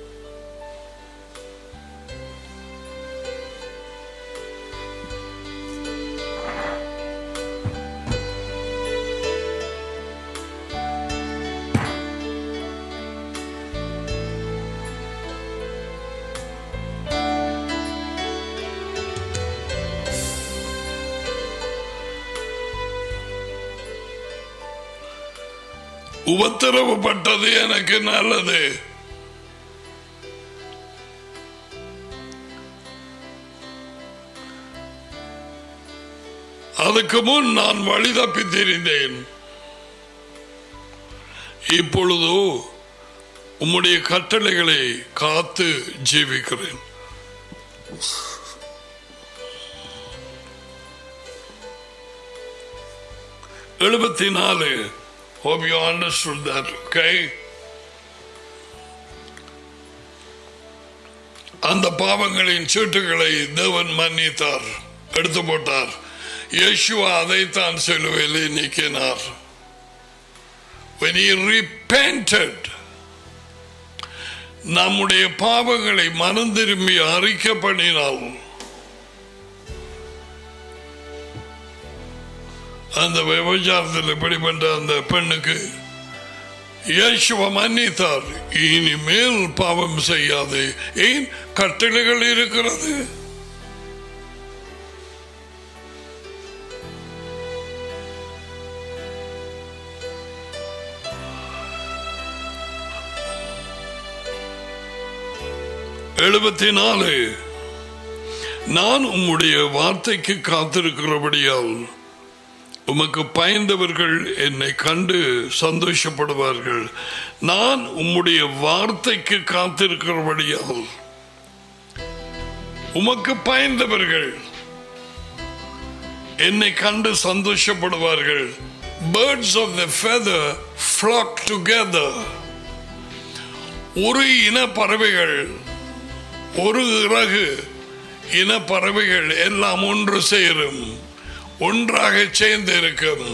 உபத்திரவப்பட்டது எனக்கு நல்லது அதுக்கு முன் நான் வழி தப்பி தெரிந்தேன் இப்பொழுதோ உம்முடைய கட்டளைகளை காத்து ஜீவிக்கிறேன் எழுபத்தி நாலு Hope you understood that, okay? அந்த பாவங்களின் சீட்டுகளை தேவன் மன்னித்தார் எடுத்து போட்டார் இயேசுவா அதைத்தான் சிலுவையிலே நீக்கினார் When he repented, நம்முடைய பாவங்களை மனம் திரும்பி அறிக்க பண்ணினால் அந்த விபச்சாரத்தில் இப்படிப்பட்ட அந்த பெண்ணுக்கு இயேசுவ மன்னித்தார் இனிமேல் பாவம் செய்யாது ஏன் கட்டளைகள் இருக்கிறது எழுபத்தி நாலு நான் உம்முடைய வார்த்தைக்கு காத்திருக்கிறபடியால் உமக்கு பயந்தவர்கள் என்னை கண்டு சந்தோஷப்படுவார்கள் நான் உம்முடைய வார்த்தைக்கு காத்திருக்கிறபடியால் உமக்கு பயந்தவர்கள் என்னை கண்டு சந்தோஷப்படுவார்கள் birds of the feather flock together ஒரு இன பறவைகள் ஒரு இறகு இன பறவைகள் எல்லாம் ஒன்று சேரும் ஒன்றாக சேர்ந்து இருக்கும்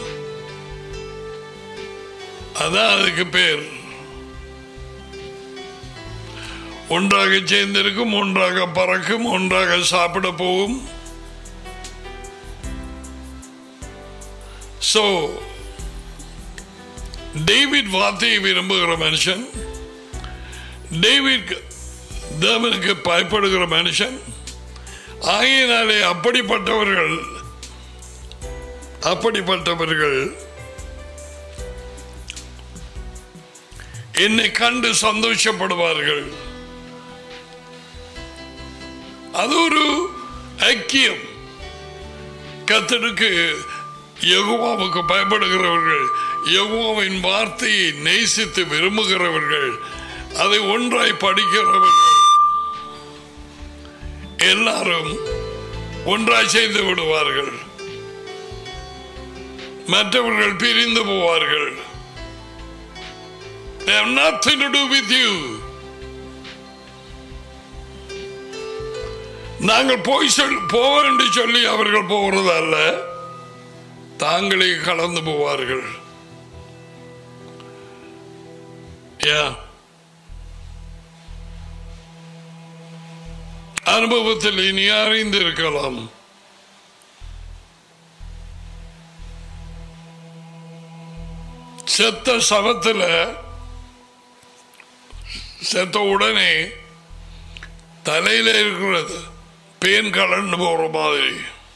அதான் அதுக்கு பேர் ஒன்றாக சேர்ந்திருக்கும் ஒன்றாக பறக்கும் ஒன்றாக சாப்பிட போகும் சோ டேவிட் வார்த்தையை விரும்புகிற மனுஷன் டேவிட் தேவனுக்கு பயப்படுகிற மனுஷன் ஆகையினாலே அப்படிப்பட்டவர்கள் அப்படிப்பட்டவர்கள் என்னை கண்டு சந்தோஷப்படுவார்கள் அது ஒரு ஐக்கியம் கத்தருக்கு யகுவாவுக்கு பயப்படுகிறவர்கள் யகுவாவின் வார்த்தையை நேசித்து விரும்புகிறவர்கள் அதை ஒன்றாய் படிக்கிறவர்கள் எல்லாரும் ஒன்றாய் செய்து விடுவார்கள் மற்றவர்கள் பிரிந்து போவார்கள் They have nothing to do with you. நாங்கள் போய் சொல் போக என்று சொல்லி அவர்கள் போகிறது அல்ல தாங்களே கலந்து போவார்கள் Yeah. அனுபவத்தில் இனி அறிந்திருக்கலாம் செத்த சவத்தில் செத்த உடனே தலையில இருக்கிறது பேன் கலந்து போற மாதிரி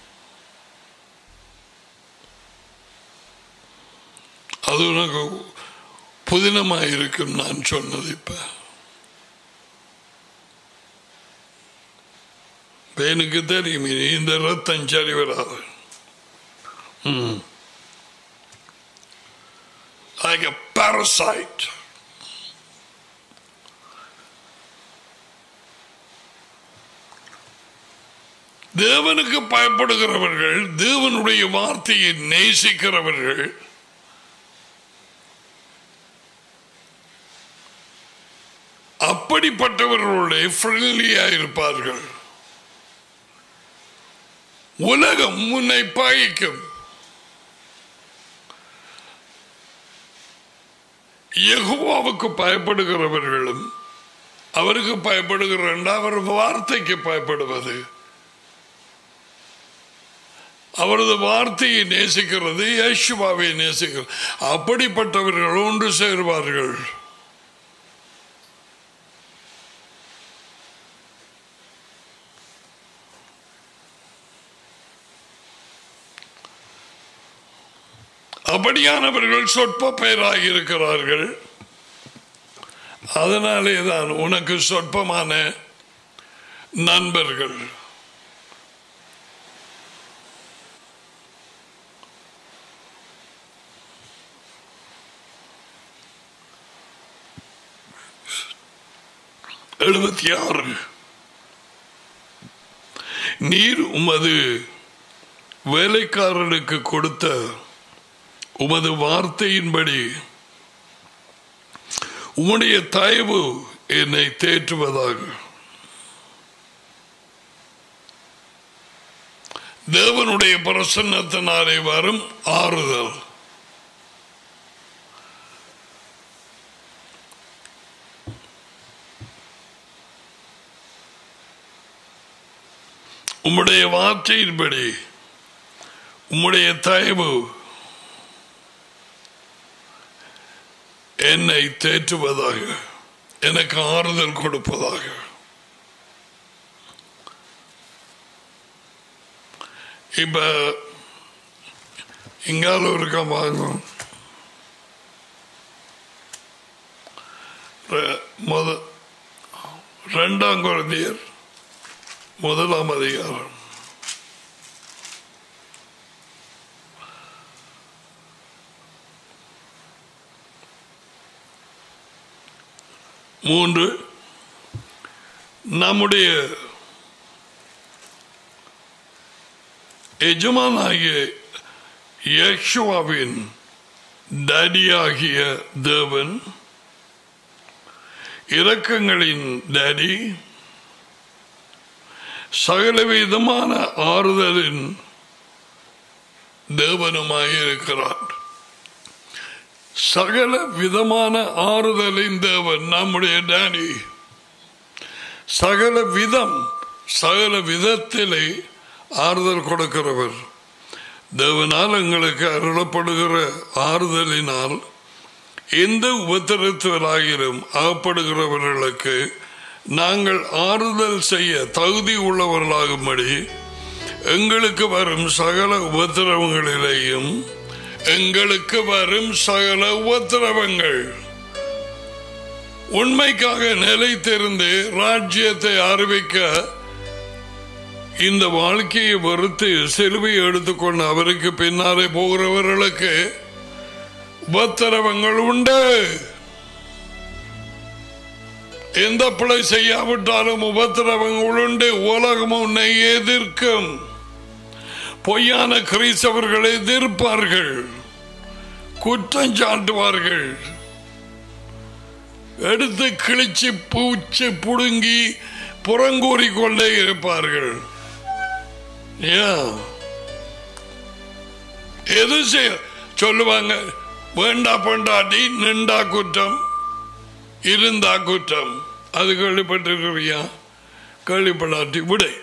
அது உனக்கு புதினமாக இருக்கும் நான் சொன்னது இப்ப பேனுக்கு தெரியும் இனி இந்த ரத்தம் சரி வராது ம் like a parasite. தேவனுக்கு பயப்படுகிறவர்கள் தேவனுடைய வார்த்தையை நேசிக்கிறவர்கள் அப்படிப்பட்டவர்களுடைய ஃப்ரெண்ட்லியா இருப்பார்கள் உலகம் உன்னை பகைக்கும் யெகோவாவுக்கு பயப்படுகிறவர்களும் அவருக்கு பயப்படுகிற அவர் வார்த்தைக்கு பயப்படுவது அவரது வார்த்தையை நேசிக்கிறது யேசுவாவை நேசிக்கிறது அப்படிப்பட்டவர்கள் ஒன்று சேர்வார்கள் அப்படியானவர்கள் சொற்ப பெயராக இருக்கிறார்கள் அதனாலே தான் உனக்கு சொற்பமான நண்பர்கள் எழுபத்தி ஆறு நீர் உமது வேலைக்காரனுக்கு கொடுத்த உமது வார்த்தையின்படி உம்முடைய தயவு என்னை தேற்றுவதாக தேவனுடைய பிரசன்னத்தினாலே வரும் ஆறுதல் உம்முடைய வார்த்தையின்படி உம்முடைய தயவு என்னை தேற்றுவதாக எனக்கு ஆறுதல் கொடுப்பதாக இப்ப இங்கால இருக்க வாங்கும் முத ரெண்டாம் குழந்தையர் முதலாம் அதிகாரம் மூன்று நம்முடைய எஜமானாகிய யக்ஷுவாவின் டேடியாகிய தேவன் இரக்கங்களின் டேடி சகலவிதமான ஆறுதலின் தேவனுமாயிருக்கிறார் சகல விதமான ஆறுதலின் தேவன் நம்முடைய டேடி சகல விதம் சகல விதத்திலே ஆறுதல் கொடுக்கிறவர் தேவனால் எங்களுக்கு அருளப்படுகிற ஆறுதலினால் எந்த உபத்திரத்திலாகிலும் அகப்படுகிறவர்களுக்கு நாங்கள் ஆறுதல் செய்ய தகுதி உள்ளவர்களாகும்படி எங்களுக்கு வரும் சகல உபத்திரவங்களிலேயும் எங்களுக்கு வரும் சகல உபத்திரவங்கள் உண்மைக்காக நிலைத்திருந்து ராஜ்யத்தை அறிவிக்க இந்த வாழ்க்கையை வெறுத்து சிலுவை எடுத்துக்கொண்டு அவருக்கு பின்னாலே போகிறவர்களுக்கு உபத்திரவங்கள் உண்டு எந்த பிழை செய்யாவிட்டாலும் உபத்திரவங்கள் உண்டு உலகம் உன்னை எதிர்க்கும் பொய்யான கிறிஸ்தவர்கள் எதிர்ப்பார்கள் குற்றம் சாட்டுவார்கள் எடுத்து கிழிச்சு பூச்சி புடுங்கி புறங்கூறி கொண்டே இருப்பார்கள் ஏன் எது செய்ய சொல்லுவாங்க வேண்டா பொண்டாட்டி நின்றா குற்றம் இருந்தா குற்றம் அது கேள்விப்பட்டிருக்கிறியா கேள்விப்படாட்டி விடை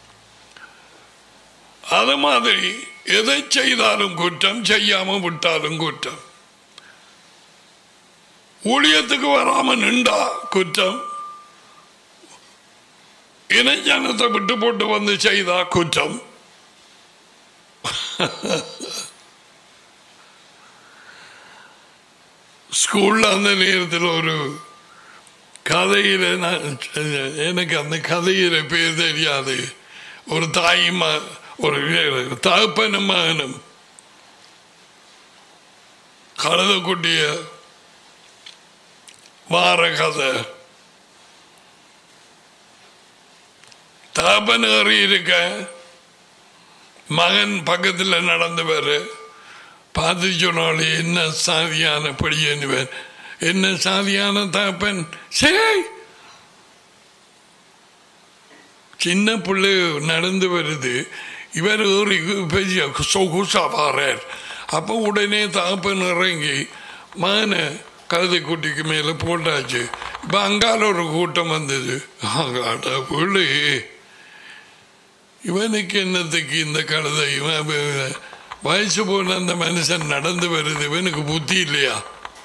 அது மாதிரி எதை செய்தாலும் குற்றம் செய்யாம விட்டாலும் குற்றம் ஊழியத்துக்கு வராம நின்றா குற்றம் இணைஞானத்தை விட்டு போட்டு வந்து செய்தா குற்றம் ஸ்கூல்ல அந்த நேரத்தில் ஒரு கதையில நான் எனக்கு அந்த கதையில பேர் தெரியாது ஒரு தாயும் ம- ஒரு தகப்பனும் மகனும் கழுத குட்டிய வார கதை தகப்பன் ஏறி இருக்க மகன் பக்கத்தில் நடந்து வரு பார்த்து சொன்னாலே என்ன சாதியான படியனுவன் என்ன சாதியான தகப்பன் சரி சின்ன பிள்ளை நடந்து வருது இவர் ஒரு பெரிய சொகுசா வாரார் அப்போ உடனே தகப்பன் இறங்கி மகனை கழுதை குட்டிக்கு மேலே போட்டாச்சு இப்போ அங்கால ஒரு கூட்டம் வந்தது அட பிள்ளை இவனுக்கு என்னத்துக்கு இந்த கழுதை இவன் இவன் வயசு போன அந்த மனுஷன் நடந்து வருது இவனுக்கு புத்தி இல்லையா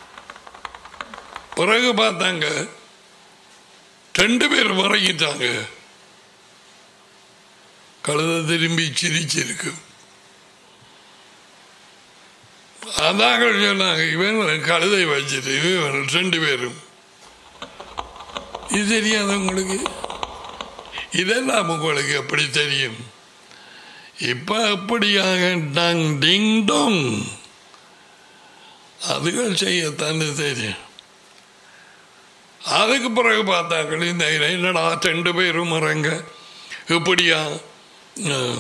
பிறகு பார்த்தாங்க ரெண்டு பேர் மறைஞ்சிட்டாங்க கழுதை திரும்பி சிரிச்சிருக்கு அதாங்க சொன்னாங்க இவன் கழுதை வச்சுட்டு இவன் ரெண்டு பேரும் இது தெரியாது உங்களுக்கு இதெல்லாம் உங்களுக்கு எப்படி தெரியும் இப்ப அப்படியாக டங் டிங் டோங் அதுகள் செய்யத்தானே தெரியும் அதுக்கு பிறகு பார்த்தாக்கள் இந்த என்னடா ரெண்டு பேரும் இறங்க இப்படியா அஹ்,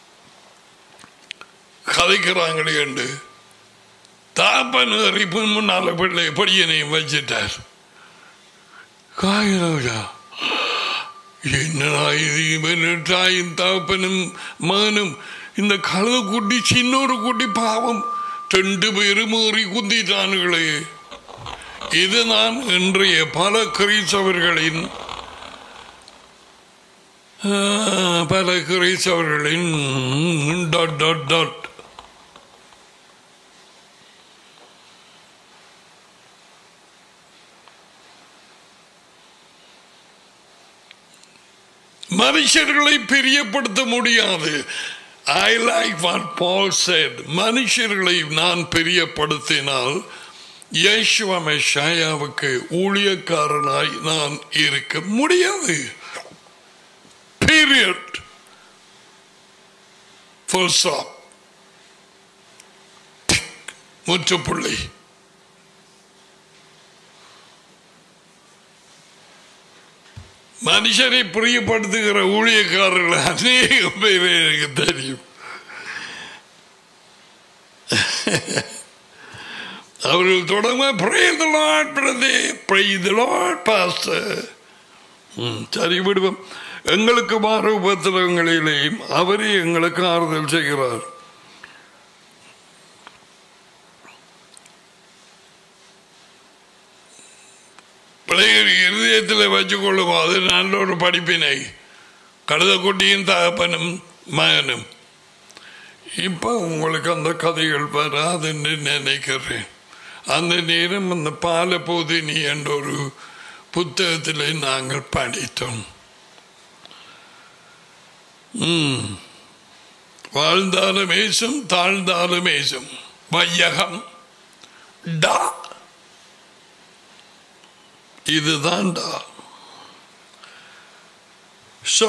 கதைக்கிறாங்களே என்று தாப்பன் அறிப்பு முன்னால பிள்ளை படியனையும் வச்சிட்டார் காயிரோஜா என்னடா இது இவன் தாயும் தாப்பனும் மகனும் இந்த கழுத குட்டி சின்னொரு குட்டி பாவம் ரெண்டு பேரும் ஏறி குந்திட்டானுங்களே இதுதான் இன்றைய பல கிறிஸ்தவர்களின் ஆ, பல கிறிஸ்தவர்களின் டாட் டாட் டாட் மனுஷர்களை பிரியப்படுத்த முடியாது I like what Paul said மனுஷர்களை நான் பிரியப்படுத்தினால் யேசுவ மெஷாயாவுக்கு ஊழியக்காரனாய் நான் இருக்க முடியாது பீரியட் full stop முற்றுப்புள்ளி மனுஷரை பிரியப்படுத்துகிற ஊழியக்காரர்கள் அநேக பேர் எனக்கு தெரியும் அவர்கள் தொடங்க பிரேதலாட் பிரதே பிரேதலாட் பாஸ்டர் சரி விடுவோம் எங்களுக்கு மாற உபத்திரவங்களிலேயும் அவரே எங்களுக்கு ஆறுதல் செய்கிறார் பிள்ளைகள் இருதயத்தில் வச்சுக்கொள்ளும் அது நல்ல ஒரு படிப்பினை கழுதக்குட்டியும் தகப்பனும் மகனும் இப்போ உங்களுக்கு அந்த கதைகள் வராதுன்னு நினைக்கிறேன் அந்த நேரம் அந்த பாலபோதினி என்ற ஒரு புத்தகத்தில் நாங்கள் படித்தோம் ம். வாழ்ந்தாலும் ஏசும் தாழ்ந்தாலும் ஏசும் வையகம் டா இதுதான்டா ஸோ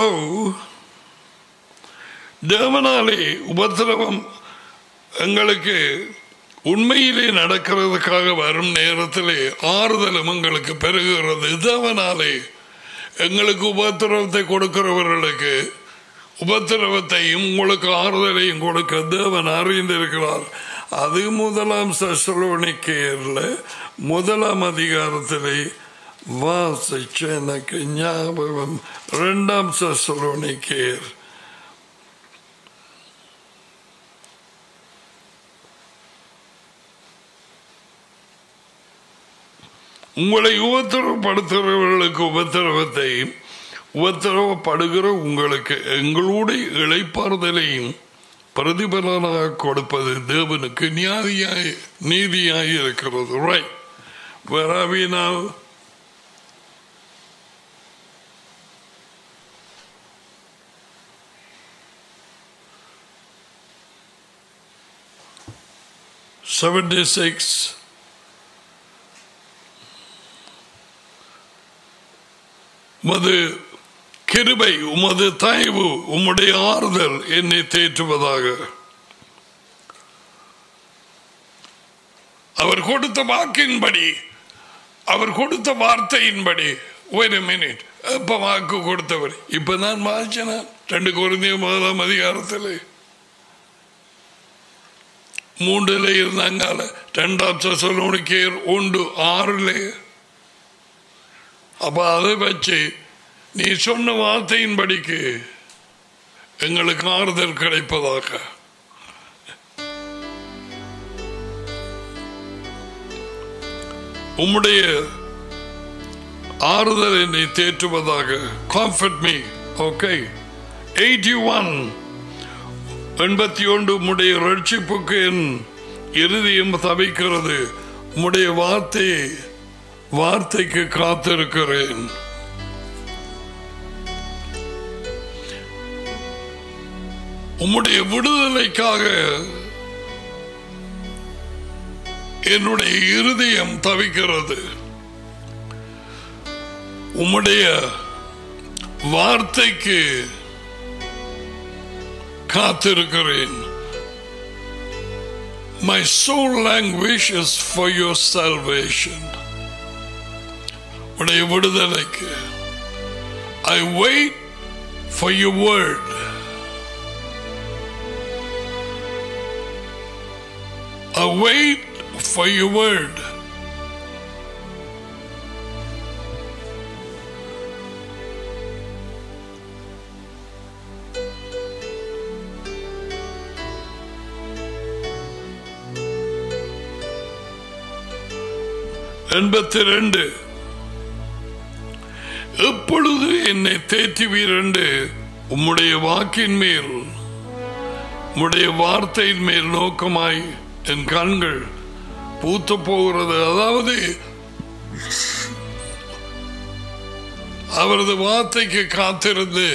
தேவனாலே உபத்திரவம் எங்களுக்கு உண்மையிலே நடக்கிறதுக்காக வரும் நேரத்திலே ஆறுதலும் எங்களுக்கு பெருகிறது தேவனாலே எங்களுக்கு உபத்திரவத்தை கொடுக்கிறவர்களுக்கு உபத்திரவத்தையும் உங்களுக்கு ஆறுதலையும் கொடுக்க தேவன் அறிந்திருக்கிறார் அது முதலாம் சசலோனிக்கையர்ல முதலாம் அதிகாரத்திலே வாசிச்ச எனக்கு ஞாபகம் இரண்டாம் சசலோனிக்கையர் உங்களை உபத்திரப்படுத்துகிறவர்களுக்கு உபத்திரவத்தை உபத்திரவப்படுகிற உங்களுக்கு எங்களுடைய இழைப்பாறுதலையும் பிரதிபலனாக கொடுப்பது தேவனுக்கு நியாதியாய் நீதியாய் இருக்கிறது right Where are we now? Seventy-six. உமது கிருபை உமது தயவு உம்முடைய ஆறுதல் என்னை தேற்றுவதாக அவர் கொடுத்த வாக்கின்படி அவர் கொடுத்த வார்த்தையின்படி ஒரு மினிட் எப்ப வாக்கு கொடுத்தவர் இப்ப நான் வாசிச்சேன் ரெண்டு குழந்தைய முதலாம் அதிகாரத்தில் மூன்றுல இருந்தாங்க ரெண்டாம் சசலோனிக்கேர் உண்டு ஆறுல அப்ப அதை வச்சு நீ சொன்ன வார்த்தையின்படிக்கு எங்களுக்கு ஆறுதல் கிடைப்பதாக உம்முடைய ஆறுதல் என்னை தேற்றுவதாக comfort me okay eighty one எண்பத்தி ஒன்று உம்முடைய ரட்சிப்புக்கு என் இறுதியும் தவிக்கிறது உம்முடைய வார்த்தையை வார்த்தைக்கு காத்திருக்கிறேன் உம்முடைய விடுதலைக்காக என்னுடைய இருதயம் தவிக்கிறது உம்முடைய வார்த்தைக்கு காத்திருக்கிறேன் My soul languishes for your salvation. உடைய விடுதலைக்கு I wait for your word. I wait for your word. எண்பத்தி ரெண்டு எப்பொழுது என்னை தேற்றுவீர் என்று உம்முடைய வாக்கின் மேல் உம்முடைய வார்த்தையின் மேல் நோக்கமாய் என் கண்கள் பூத்து போகிறது அதாவது அவரது வார்த்தைக்கு காத்திருந்து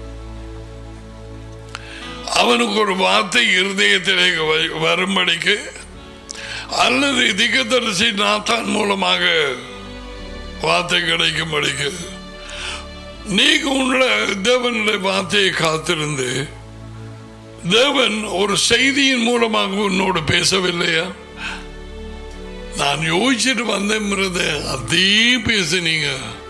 அவனுக்கு ஒரு வார்த்தை இருதயத்திலே வ- வரும்படிக்கு அல்லது திகதரிசி நாத்தான் மூலமாக வார்த்தை கிடைக்கும்படிக்கு நீங்க உள்ள தேவனுடைய வார்த்தையை காத்திருந்து தேவன் ஒரு செய்தியின் மூலமாக உன்னோடு பேசவில்லையா நான் யோசிச்சுட்டு வந்தேன் அதே பேசுனீங்க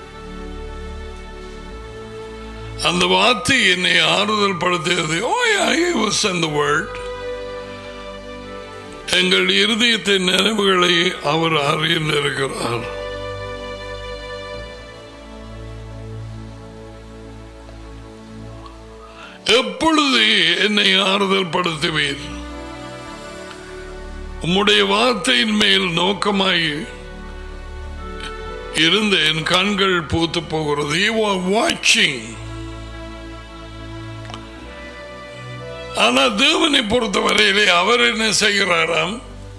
அந்த வார்த்தை என்னை ஆறுதல் படுத்தியது ஓ ஐ வாஸ் அந்த வேர்ட் எங்கள் இருதயத்தின் நினைவுகளை அவர் அறிந்திருக்கிறார் எப்பொழுது என்னை ஆறுதல் படுத்துவீர் உம்முடைய வார்த்தையின் மேல் நோக்கமாய் இருந்த என் கண்கள் பூத்து போகிறது You are watching. ஆனா தேவனை பொறுத்தவரையிலே அவர் என்ன செய்கிறாராம்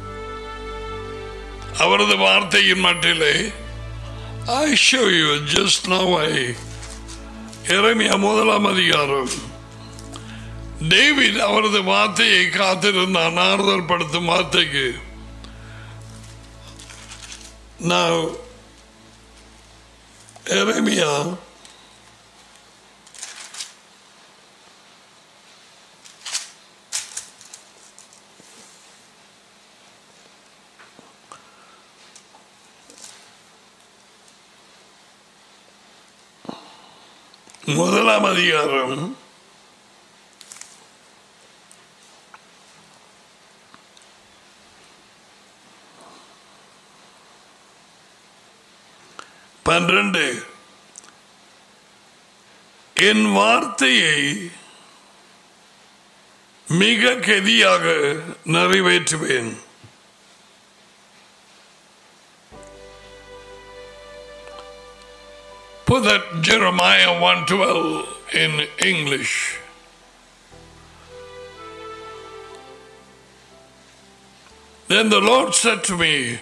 அவரது வார்த்தையின் மட்டிலே I show you just now I Jeremiah முதலாம் அதிகாரம் டேவிட் அவரது வார்த்தையை காத்திருந்தான் ஆறுதல் படுத்தும் வார்த்தைக்கு நான் எரேமியா முதலாம் அதிகாரம் பன்னிரண்டு என் வார்த்தையை மிக கெதியாக நிறைவேற்றுவேன் put that Jeremiah 112 in English. Then the Lord said to me,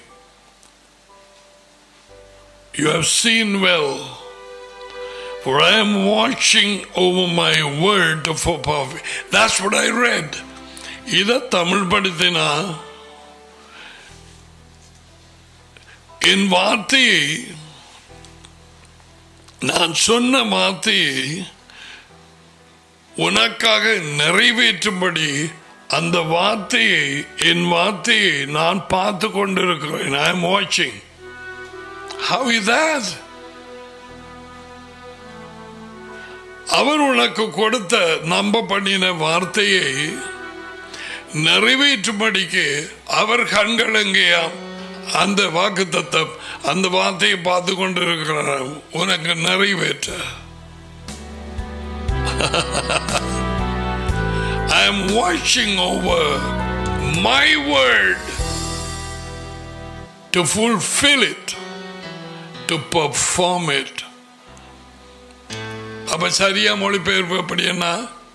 You have seen well, for I am watching over my word to fulfill. That's what I read. இதை தமிழ் படித்தினா என் வார்த்தையை நான் சொன்ன வார்த்தையை உனக்காக நிறைவேற்றும்படி அந்த வார்த்தையை என் வார்த்தையை நான் பார்த்து கொண்டிருக்கிறேன் ஐ எம் வாட்சிங் ஹவ் இஸ் that அவர் உனக்கு கொடுத்த நம்ப பண்ணின வார்த்தையை நிறைவேற்றும்படிக்கு அவர் கண்கள் எங்கேயாம் அந்த வாக்கு தத்தம் அந்த வார்த்தையை பார்த்து கொண்டிருக்கிறார் உனக்கு நிறைவேற்ற I am watching over my word to fulfill it, to perform it. அப்ப சரியா மொழிபெயர்ப்பு எப்படி என்ன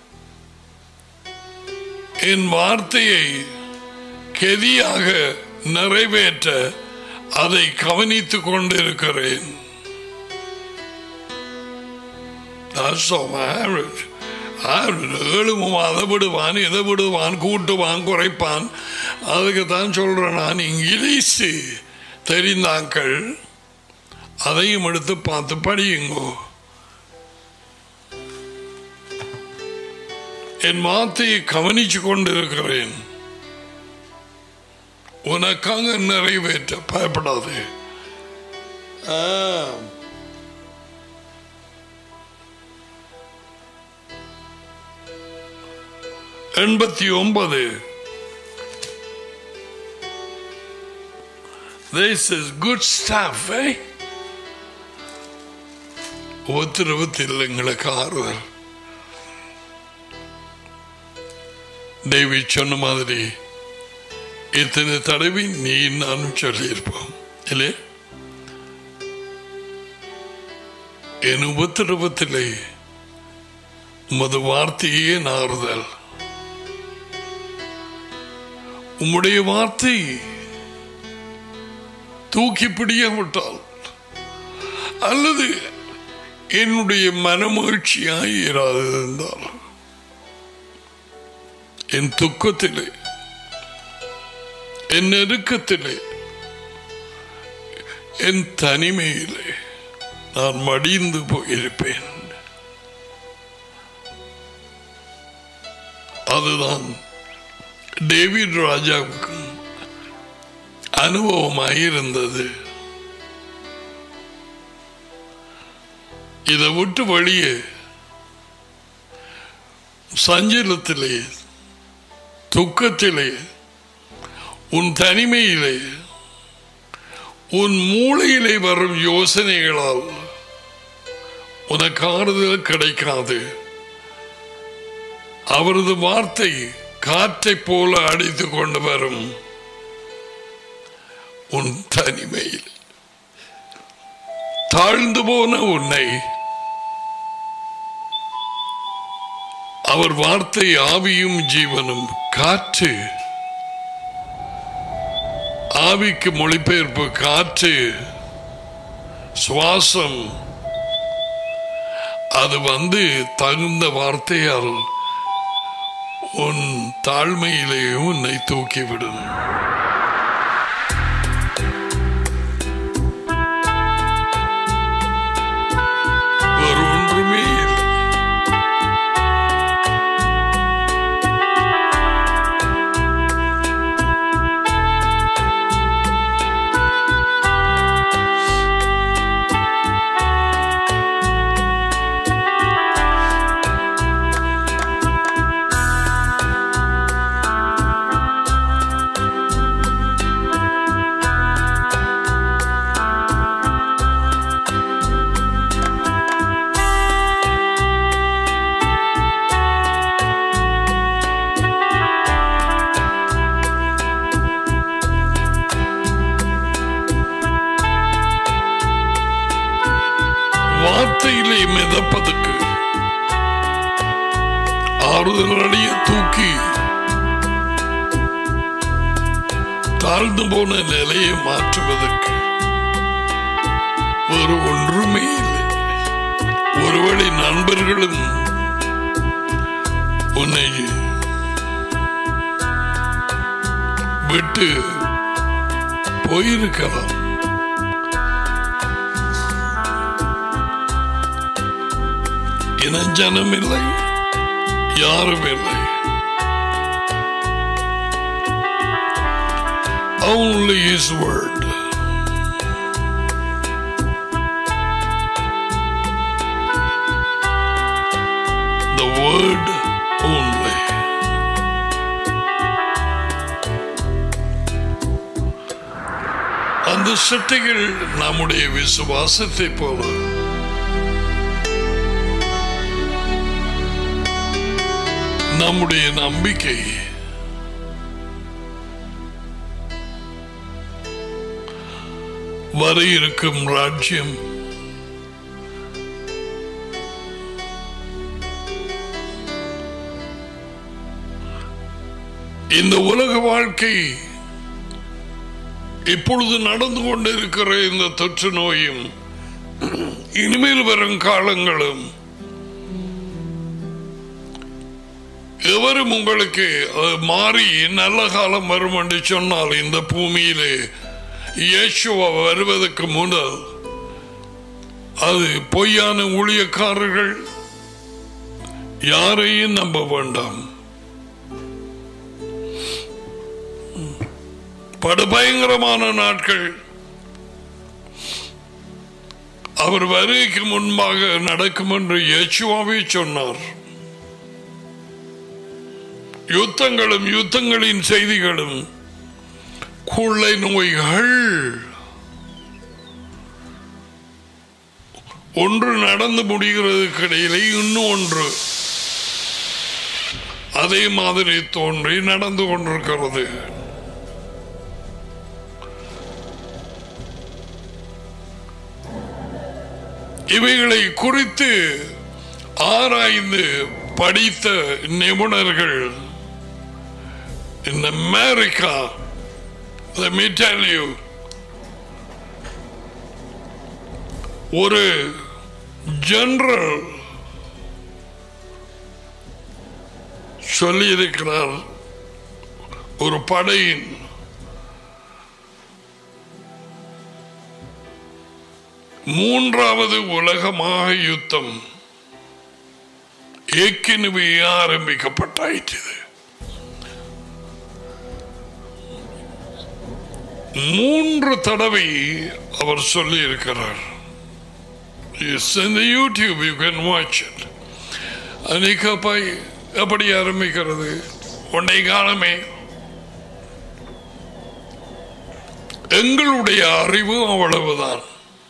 என் வார்த்தையை கெதியாக நிறைவேற்ற அதை கவனித்துக் கொண்டிருக்கிறேன் That's all I have. ஏழுமும் அதை விடுவான் இதை விடுவான் கூட்டுவான் குறைப்பான் அதுக்கு தான் சொல்றேன் நான் இங்கிலீஷு தெரிந்தாக்கள் அதையும் எடுத்து பார்த்து படியுங்கோ என் வார்த்தையை கவனிச்சு கொண்டிருக்கிறேன் உனக்காக நிறைவேற்ற பயப்படாது ஆ. எண்பத்தி ஒன்பது This is good stuff, eh? உத்தரவத்தில் எங்களுக்கு ஆறுதல் டேவிட் சொன்ன மாதிரி இத்தனை தடவை நீ நானும் சொல்லியிருப்போம் இல்லையா என் உபத்திரவத்திலே உமது வார்த்தையே நாறுதல் உம்முடைய வார்த்தை தூக்கி பிடிக்கப்பட்டால் அல்லது என்னுடைய மனமகிழ்ச்சியாய் இராதிருந்தால் என் துக்கத்திலே என் நெருக்கத்திலே என் தனிமையிலே நான் மடிந்து போயிருப்பேன் அதுதான் டேவிட் ராஜாவுக்கு அனுபவமாயிருந்தது இதை விட்டு வெளியே சஞ்சலத்திலே துக்கத்திலே உன் தனிமையிலே உன் மூளையிலே வரும் யோசனைகளால் உனக்கு ஆறுதல் கிடைக்காது அவரது வார்த்தை காற்றை போல அடித்து கொண்டு வரும் உன் தனிமையில் தாழ்ந்து போன உன்னை அவர் வார்த்தை ஆவியும் ஜீவனும் காற்று ஆவிக்கு மொழிபெயர்ப்பு காற்று சுவாசம் அது வந்து தகுந்த வார்த்தையால் உன் தாழ்மையிலே உன்னை தூக்கிவிடும் வேறு ஒன்றுமே இல்லை மிதப்பதுக்கு ஆறுதல் அடைய தூக்கி தாழ்ந்து போன நிலையை மாற்றுவதற்கு வேறு ஒன்றுமே இல்லை ஒருவேளை நண்பர்களும் உன்னை விட்டு போயிருக்கலாம் இனஜனம் இல்லை யாரும் இல்லை only his word the word only அந்த சட்டைகள் நம்முடைய விசுவாசத்தை போல நம்முடைய நம்பிக்கை வர இருக்கும் ராஜ்யம் இந்த உலக வாழ்க்கை இப்பொழுது நடந்து கொண்டிருக்கிற இந்த தொற்று நோயும் இனிமேல் வரும் காலங்களும் எவரும் உங்களுக்கு அது மாறி நல்ல காலம் வரும் என்று சொன்னால் இந்த பூமியிலே இயேசுவா வருவதற்கு முன்னால் அது பொய்யான ஊழியக்காரர்கள் யாரையும் நம்ப வேண்டாம் படுபயங்கரமான நாட்கள் அவர் வருகைக்கு முன்பாக நடக்கும் என்று இயேசுவாவே சொன்னார் யுத்தங்களும் யுத்தங்களின் செய்திகளும் கொள்ளை நோய்கள் ஒன்று நடந்து முடிகிறதுக்கு இடையிலே இன்னும் ஒன்று அதே மாதிரி தோன்றி நடந்து கொண்டிருக்கிறது இவைகளை குறித்து ஆராய்ந்து படித்த நிபுணர்கள் in America, let me tell you, ஒரு ஜெனரல் சொல்லியிருக்கிறார் ஒரு படையின் மூன்றாவது உலக மகா யுத்தம் ஏற்கனவே ஆரம்பிக்கப்பட்டாயிற்று மூன்று தடவை அவர் சொல்லி இருக்கிறார் It's in the YouTube, you can watch it. அன்னைக்கப்பாய் எப்படி ஆரம்பிக்கிறது உன்னை காலமே எங்களுடைய அறிவு அவ்வளவுதான்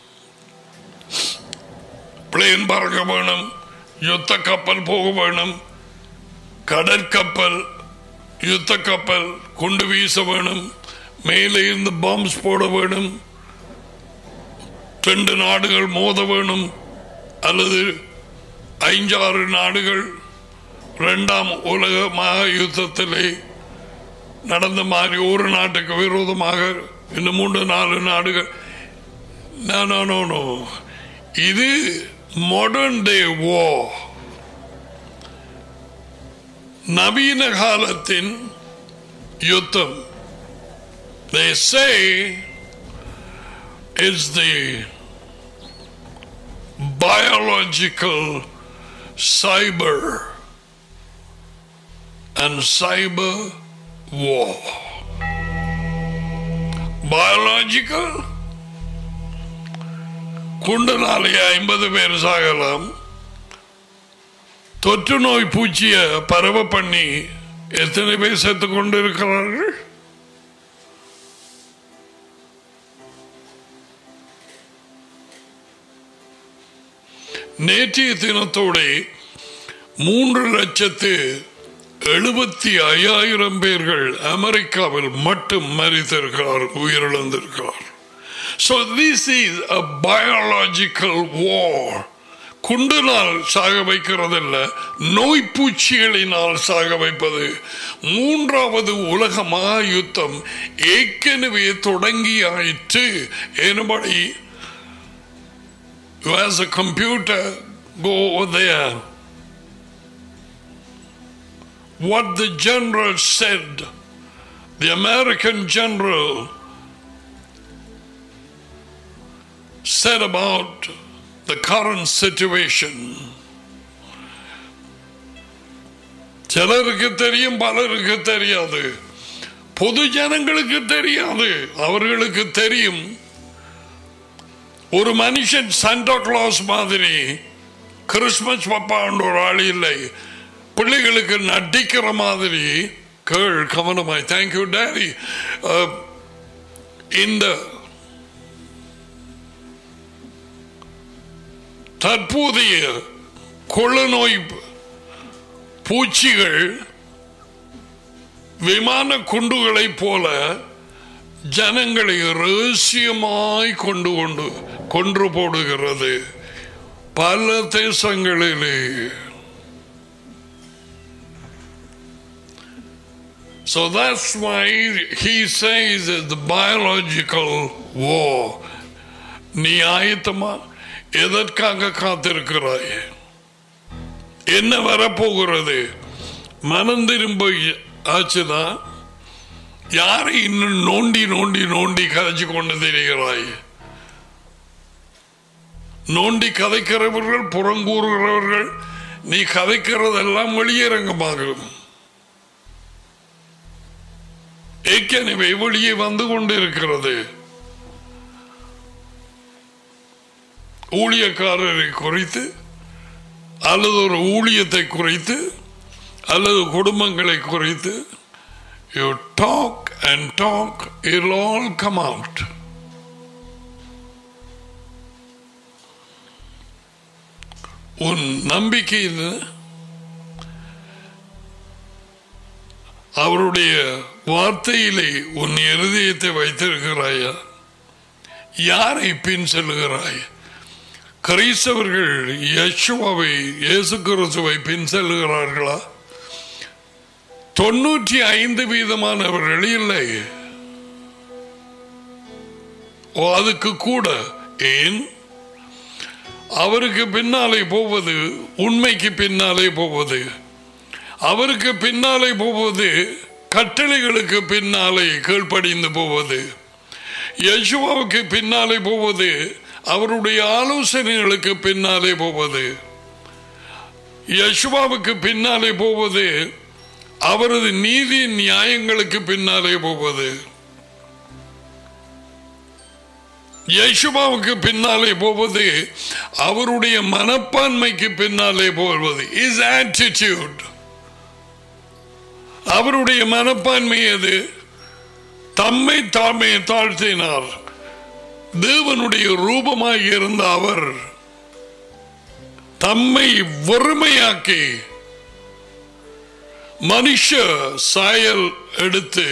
பிளேன் பறக்க வேணும் யுத்த கப்பல் போக வேணும் கடற்கப்பல் யுத்த கப்பல் கொண்டு வீச வேணும் மேலே இருந்து பாம்ஸ் போட வேணும் ரெண்டு நாடுகள் மோத வேணும் அல்லது ஐந்தாறு நாடுகள் இரண்டாம் உலக மகா யுத்தத்திலே நடந்த மாதிரி ஒரு நாட்டுக்கு விரோதமாக இன்னும் மூன்று நாலு நாடுகள் No, no, no, no. இது மாடர்ன் டே வோ நவீன காலத்தின் யுத்தம் they say is the biological cyber and cyber war. Biological குண்டனாலே ஐம்பது பேர் சாகலாம் தொற்று நோய் பூச்சிய பரவ பண்ணி எத்தனை பேர் செத்துக் கொண்டிருக்கிறார்கள் நேற்றைய தினத்தோட மூன்று லட்சத்து எழுபத்தி ஐயாயிரம் பேர்கள் அமெரிக்காவில் மட்டும் மறித்திருக்கிறார் உயிரிழந்திருக்கிறார் So this is a biological war. குண்டினால் சாக வைக்கிறதல்ல நோய் பூச்சிகளினால் சாக வைப்பது மூன்றாவது உலக மகா யுத்தம் ஏற்கனவே தொடங்கி ஆயிற்று எனபடி as a computer go over there what the general said the American general said about the current situation. சிலருக்கு தெரியும் பலருக்கு தெரியாது பொது ஜனங்களுக்கு தெரியாது அவர்களுக்கு தெரியும் ஒரு மனுஷன் சாண்டா கிளாஸ் மாதிரி கிறிஸ்மஸ் பப்பாண்டு ஒரு ஆள் இல்லை பிள்ளைகளுக்கு நடிக்கிற மாதிரி கேள் கவனமாய் தேங்க்யூ டேடி இந்த தற்போதைய கொள்ளநோய் பூச்சிகள் விமான குண்டுகளைப் போல ஜனங்களை ரகசியமாய் கொண்டு கொண்டு கொன்று போடுகிறது பல தேசங்களிலே So that's why he says it's the biological war. நீ ஆயத்தமா எதற்காக காத்திருக்கிறாய் என்ன வரப்போகிறது மனம் திரும்ப ஆச்சுதா யாரை இன்னும் நோண்டி நோண்டி நோண்டி கதைச்சு கொண்டு தெரிகிறாய் நோண்டி கதைக்கிறவர்கள் புறங்கூறுகிறவர்கள் நீ கதைக்கிறதெல்லாம் வெளியரங்கமாகும் ஏற்கனவே வெளியே வந்து கொண்டிருக்கிறது ஊழியக்காரரை குறித்து அல்லது ஒரு ஊழியத்தை குறித்து அல்லது குடும்பங்களை குறித்து you talk and talk will all come out உன் நம்பிக்கை இது அவருடைய வார்த்தையிலே உன் இருதயத்தை வைத்திருக்கிறாயா யாரை பின் செல்கிறாய் கிறிஸ்தவர்கள் யசுவாவை இயேசு கிறிஸ்துவை பின் செல்கிறார்களா தொண்ணூற்றி ஐந்து வீதமானவர்கள் இல்லை ஓ அதுக்கு கூட ஏன் அவருக்கு பின்னாலே போவது உண்மைக்கு பின்னாலே போவது அவருக்கு பின்னாலே போவது கட்டளைகளுக்கு பின்னாலே கீழ்ப்படிந்து போவது யசுவாவுக்கு பின்னாலே போவது அவருடைய ஆலோசனைகளுக்கு பின்னாலே போவது யசுவாவுக்கு பின்னாலே போவது அவரது நீதி நியாயங்களுக்கு பின்னாலே போவது யசுவாவுக்கு பின்னாலே போவது அவருடைய மனப்பான்மைக்கு பின்னாலே போவது இஸ் ஆட்டிடியூட் அவருடைய மனப்பான்மை எது தம்மை தாமே தாழ்த்தினார் தேவனுடைய ரூபமாக இருந்த அவர் தம்மை வறுமையாக்கி மனுஷ சாயல் எடுத்து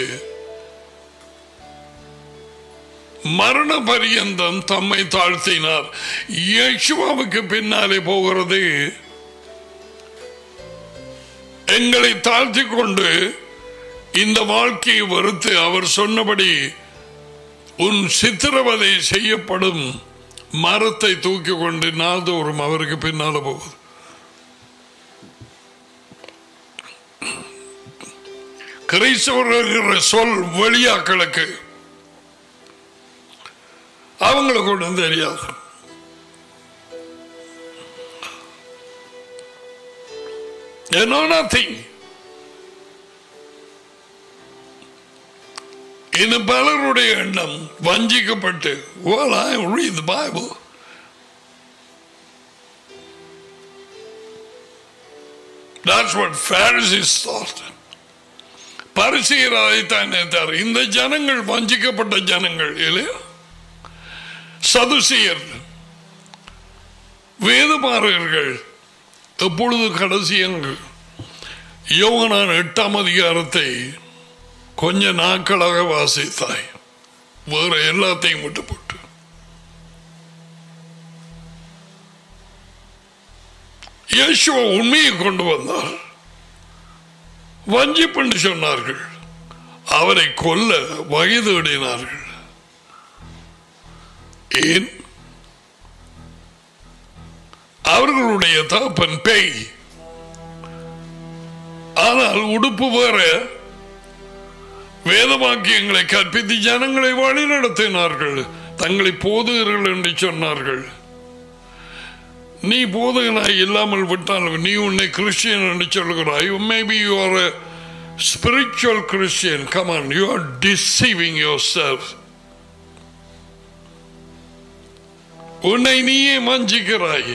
மரண பரியந்தம் தம்மை தாழ்த்தினார் யேசுவாவுக்கு பின்னாலே போகிறது எங்களை தாழ்த்தி கொண்டு இந்த வாழ்க்கையை வெறுத்து அவர் சொன்னபடி உன் சித்திரவதை செய்யப்படும் மரத்தை தூக்கி கொண்டு நாள்தோறும் அவருக்கு பின்னால போகுது கிறிஸ்தவர்கள் சொல் வெளியாக்களுக்கு அவங்களுக்கு ஒன்றும் தெரியாது They know nothing. இன்னும் பலருடைய எண்ணம் வஞ்சிக்கப்பட்டு well I read the Bible that's what Pharisees thought பரிசீர் அதைத்தான் நினைத்தார் இந்த ஜனங்கள் வஞ்சிக்கப்பட்ட ஜனங்கள் இல்லையா சதுசியர் வேதமாறர்கள் எப்பொழுது கடைசி அங்கு யோகனான் எட்டாம் அதிகாரத்தை கொஞ்ச நாட்களாக வாசித்தாய் வேற எல்லாத்தையும் விட்டு போட்டு இயேசுவ உண்மையை கொண்டு வந்தார் வஞ்சிப்பு சொன்னார்கள் அவரை கொல்ல வகை தேடினார்கள் ஏன் அவர்களுடைய தகப்பன் பேய் ஆனால் உடுப்பு வேற வேதவாக்கியங்களை கற்பித்து ஜனங்களை வழிநடத்தினார்கள் தங்களை போதுகிறர்கள் என்று சொன்னார்கள் நீ போதகனாய் இல்லாமல் விட்டால் நீ உன்னை கிறிஸ்டியன் என்று சொல்கிறாய் maybe you are spiritual Christian come on you are deceiving yourself உன்னை நீயே மஞ்சிக்கிறாய்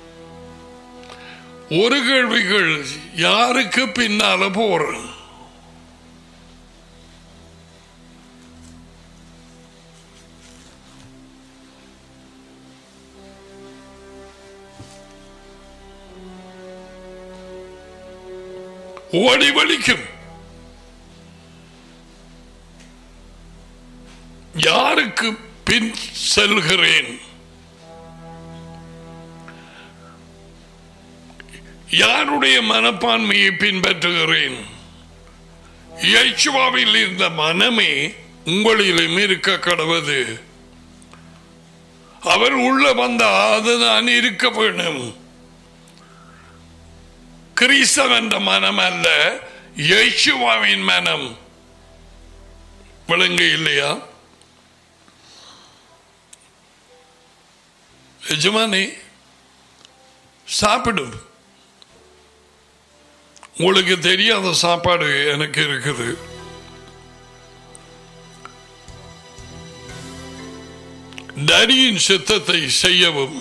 ஒரு கேள்விகள் யாருக்கு பின்னால போறேன் ஓடி வலிக்கும் யாருக்கு பின் செல்கிறேன் யாருடைய மனப்பான்மையை பின்பற்றுகிறேன் இயேசுவாவில் இருந்த மனமே உங்களிலும் இருக்க கடவுது அவர் உள்ள வந்தா அதுதான் இருக்க வேணும் கிறிஸ்தவன் மனம் அல்ல இயேசுவாவின் மனம் விளங்க இல்லையா எஜமானி சாப்பிடும் உங்களுக்கு தெரியாத சாப்பாடு எனக்கு இருக்குது டடியின் சித்தத்தை செய்யவும்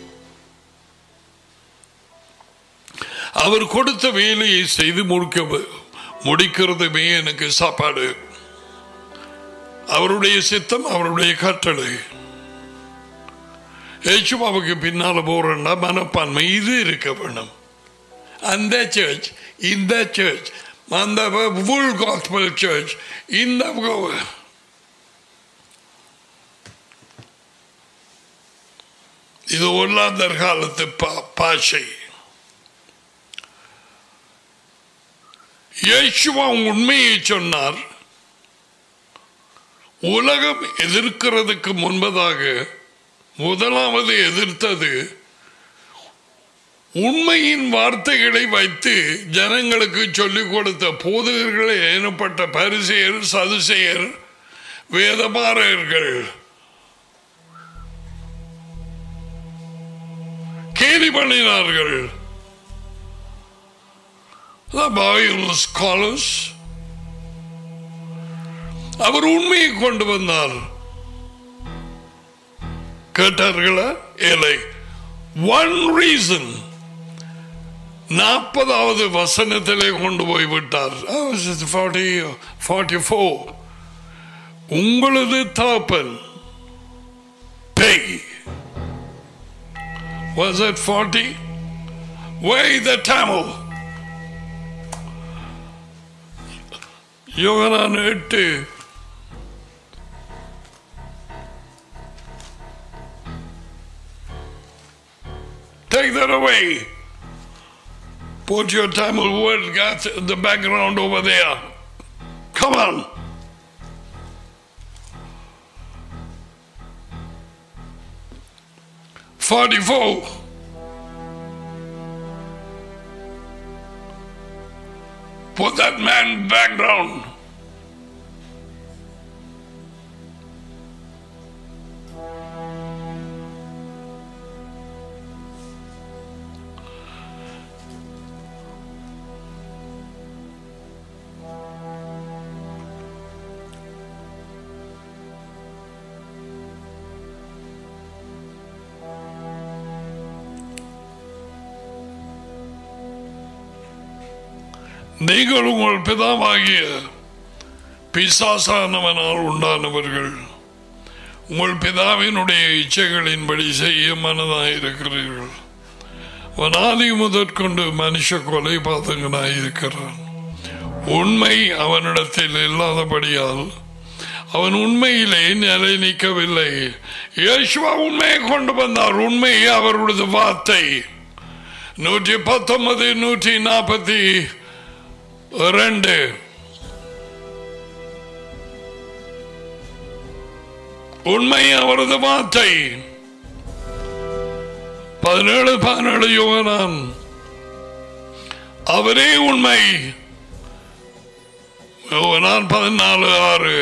அவர் கொடுத்த வேலையை செய்து முடிக்க முடிக்கிறதுமே எனக்கு சாப்பாடு அவருடைய சித்தம் அவருடைய கட்டளை ஏச்சுமாவுக்கு பின்னால போறேன்னா மனப்பான்மை இது இருக்க வேணும் அந்த சர்ச் இந்த சர்ச் அந்த ஃபுல் காஸ்பல் சர்ச் இந்த இது ஒல்லாந்தர் காலத்து பாஷை இயேசுவா உண்மையை சொன்னார் உலகம் எதிர்க்கிறதுக்கு முன்பதாக முதலாவது எதிர்த்தது உண்மையின் வார்த்தைகளை வைத்து ஜனங்களுக்கு சொல்லிக் கொடுத்த போதகர்களே எனப்பட்ட பரிசெயர் சதுசெயர் வேதபாரகர்கள் கேலி பண்ணினார்கள் The Bible scholars அவர் உண்மையை கொண்டு வந்தார் கேட்டார்களா இல்லை ஒன் ரீசன் நாற்பதாவது வசனத்திலே கொண்டு போய் விட்டார் ஃபார்ட்டி ஃபோர் உங்களது தாப்பன் பேய் Was it 40? Weigh the Tamil. யோகனான் எட்டு Take that away. Put your Tamil word got the background over there. Come on. Forty-four. Put that man back down. நீங்கள் உங்கள் பிதாவாகிய பிசாசானவனால் உண்டானவர்கள் உங்கள் பிதாவினுடைய இச்சைகளின்படி செய்ய மனதாயிருக்கிறீர்கள் வனாதி முதற்கொண்டு மனுஷ கொலை பாதங்கனாயிருக்கிறான் உண்மை அவனிடத்தில் இல்லாதபடியால் அவன் உண்மையிலே நிலை நிற்கவில்லை இயேசுவா உண்மையை கொண்டு வந்தார் உண்மை அவருடைய வார்த்தை நூற்றி பத்தொன்பது நூற்றி நாற்பத்தி ரெண்டு உண்மை அவரது வார்த்தை பதினேழு பதினேழு யோகனான் அவரே உண்மை யோகனான் பதினாலு ஆறு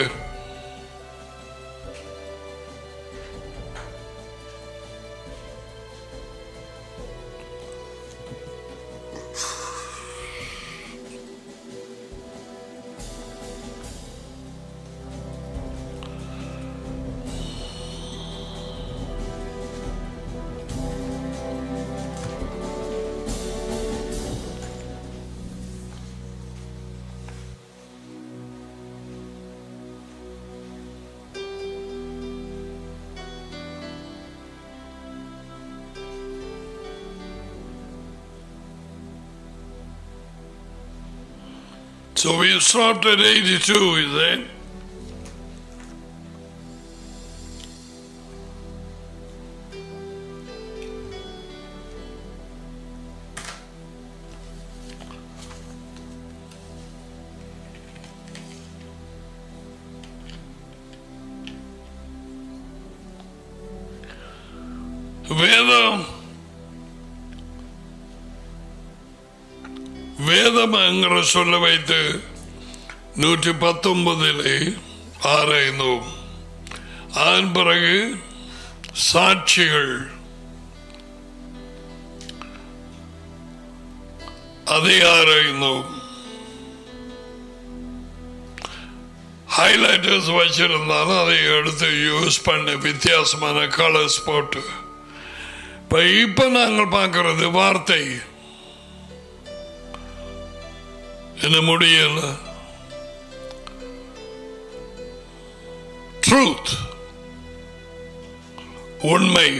So we stopped at 82, is it? வேதம் வேதம் என்கிற சொல்ல வைத்து நூற்றி பத்தொன்பதிலே ஆராய்ந்தோம் அதன் பிறகு சாட்சிகள் அதை ஆராய்ந்தோம் ஹைலைட்டர்ஸ் வச்சிருந்தாலும் அதை எடுத்து யூஸ் பண்ண வித்தியாசமான கலர்ஸ் போட்டு இப்ப இப்ப நாங்கள் பார்க்கிறது வார்த்தை என்ன முடியல ட்ரூத் உண்மை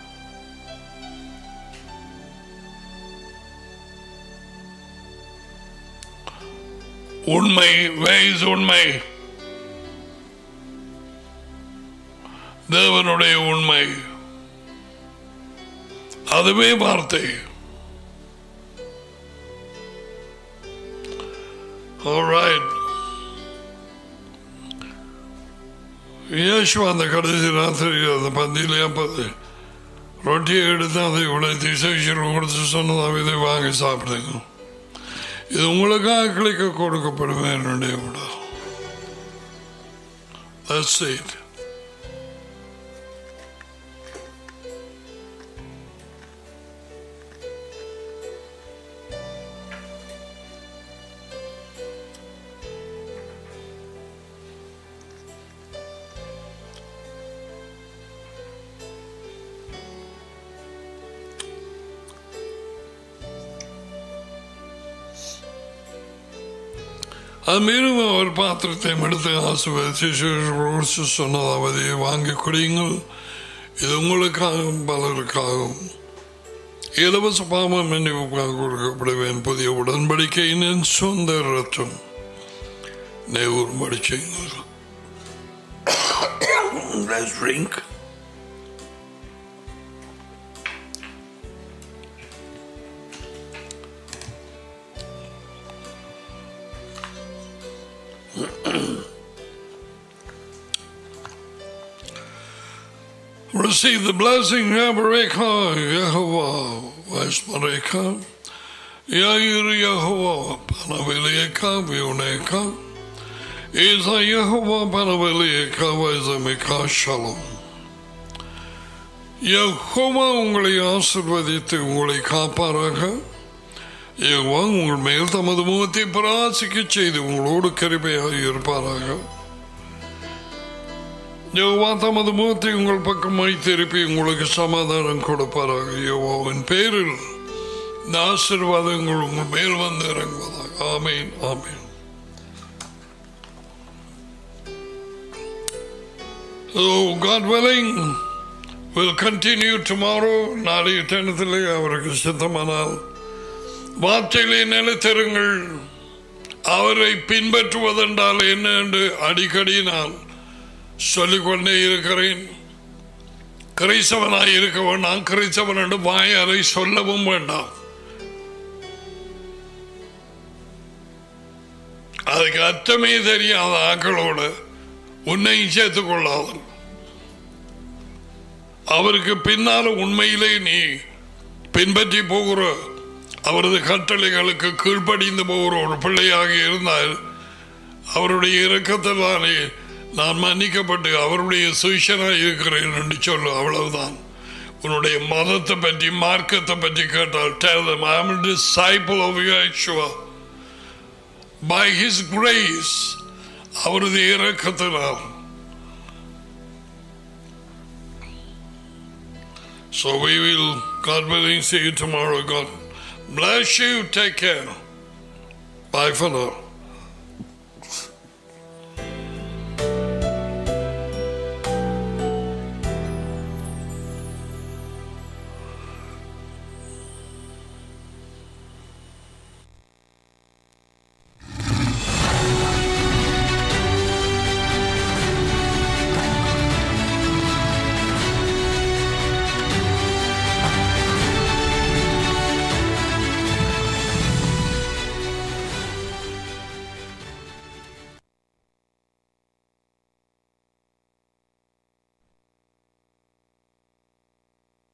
உண்மை வேஸ் உண்மை தேவனுடைய உண்மை அதுவே வார்த்தை All right. இயேசு அந்த கடைசி ராத்திரி அந்த பந்தியிலே அப்பது ரொட்டியை எடுத்து அதை உடைத்து சிஷியர்கள் கொடுத்து சொன்னதாக இதை வாங்கி சாப்பிடுங்க இது உங்களுக்காக கிளிக்க கொடுக்கப்படும் என்னுடைய உடல் That's it. அது மீண்டும் ஒரு பாத்திரத்தை எடுத்து ஆசிர்வதிச்சு சொன்னதாவது வாங்கி குடியுங்கள் இது உங்களுக்காகவும் பலருக்காகவும் இலவச பாவம் மன்னிப்புக்காக கொடுக்கப்படுவேன் புதிய உடன்படிக்கையின் சொந்த ரத்தம் நெய்வுறும்படி செய்யுங்கள் Let's drink. Receive the blessing, Yabareka, Yehovah, Vaismareka, Yair Yehovah, Panavileka, Vioneka, Isa Yehovah, Panavileka, Vaizamika, Shalom. Jehovah உங்களை ஆசிர்வதித்து உங்களை காப்பாராக யெகோவா உங்கள் மேல் தமது முகத்தை பராசிக்க செய்து உங்களோடு கருமையாக இருப்பாராக யோவா தமது முகத்தை உங்கள் பக்கமாய் திருப்பி உங்களுக்கு சமாதானம் கொடுப்பாராக யோவாவின் பேரில் இந்த ஆசீர்வாதங்கள் உங்கள் மேல் வந்து இறங்குவதாக ஆமேன் ஆமேன் So, God willing, we'll continue tomorrow. நாளைய தினத்திலே அவருக்கு சித்தமானால் வார்த்தையிலே நிலைத்திருங்கள் அவரை பின்பற்றுவதென்றால் என்ன என்று அடிக்கடி நான் சொல்லிக்கொண்டே இருக்கிறேன் கிரைசவனாய் இருக்க வேண்டாம் கிரைசவன் என்று வாயாரை சொல்லவும் வேண்டாம் அதுக்கு அர்த்தமே தெரியாத ஆக்களோட உன்னையும் சேர்த்துக் கொள்ளாதன் அவருக்கு பின்னால உண்மையிலே நீ பின்பற்றி போகிற அவரது கட்டளைகளுக்கு கீழ்ப்படிந்து போகிற ஒரு பிள்ளையாக இருந்தால் அவருடைய இரக்கத்தினாலே நான் மன்னிக்கப்பட்டு அவருடைய சுவிஷனாக இருக்கிறேன் என்று சொல்லு அவ்வளவுதான் உன்னுடைய மதத்தை பற்றி மார்க்கத்தை பற்றி கேட்டால் tell them I am a disciple of Yeshua by his grace அவரது இரக்கத்தினால் So we will, God willing, see you tomorrow. God bless you. Take care. Bye for now.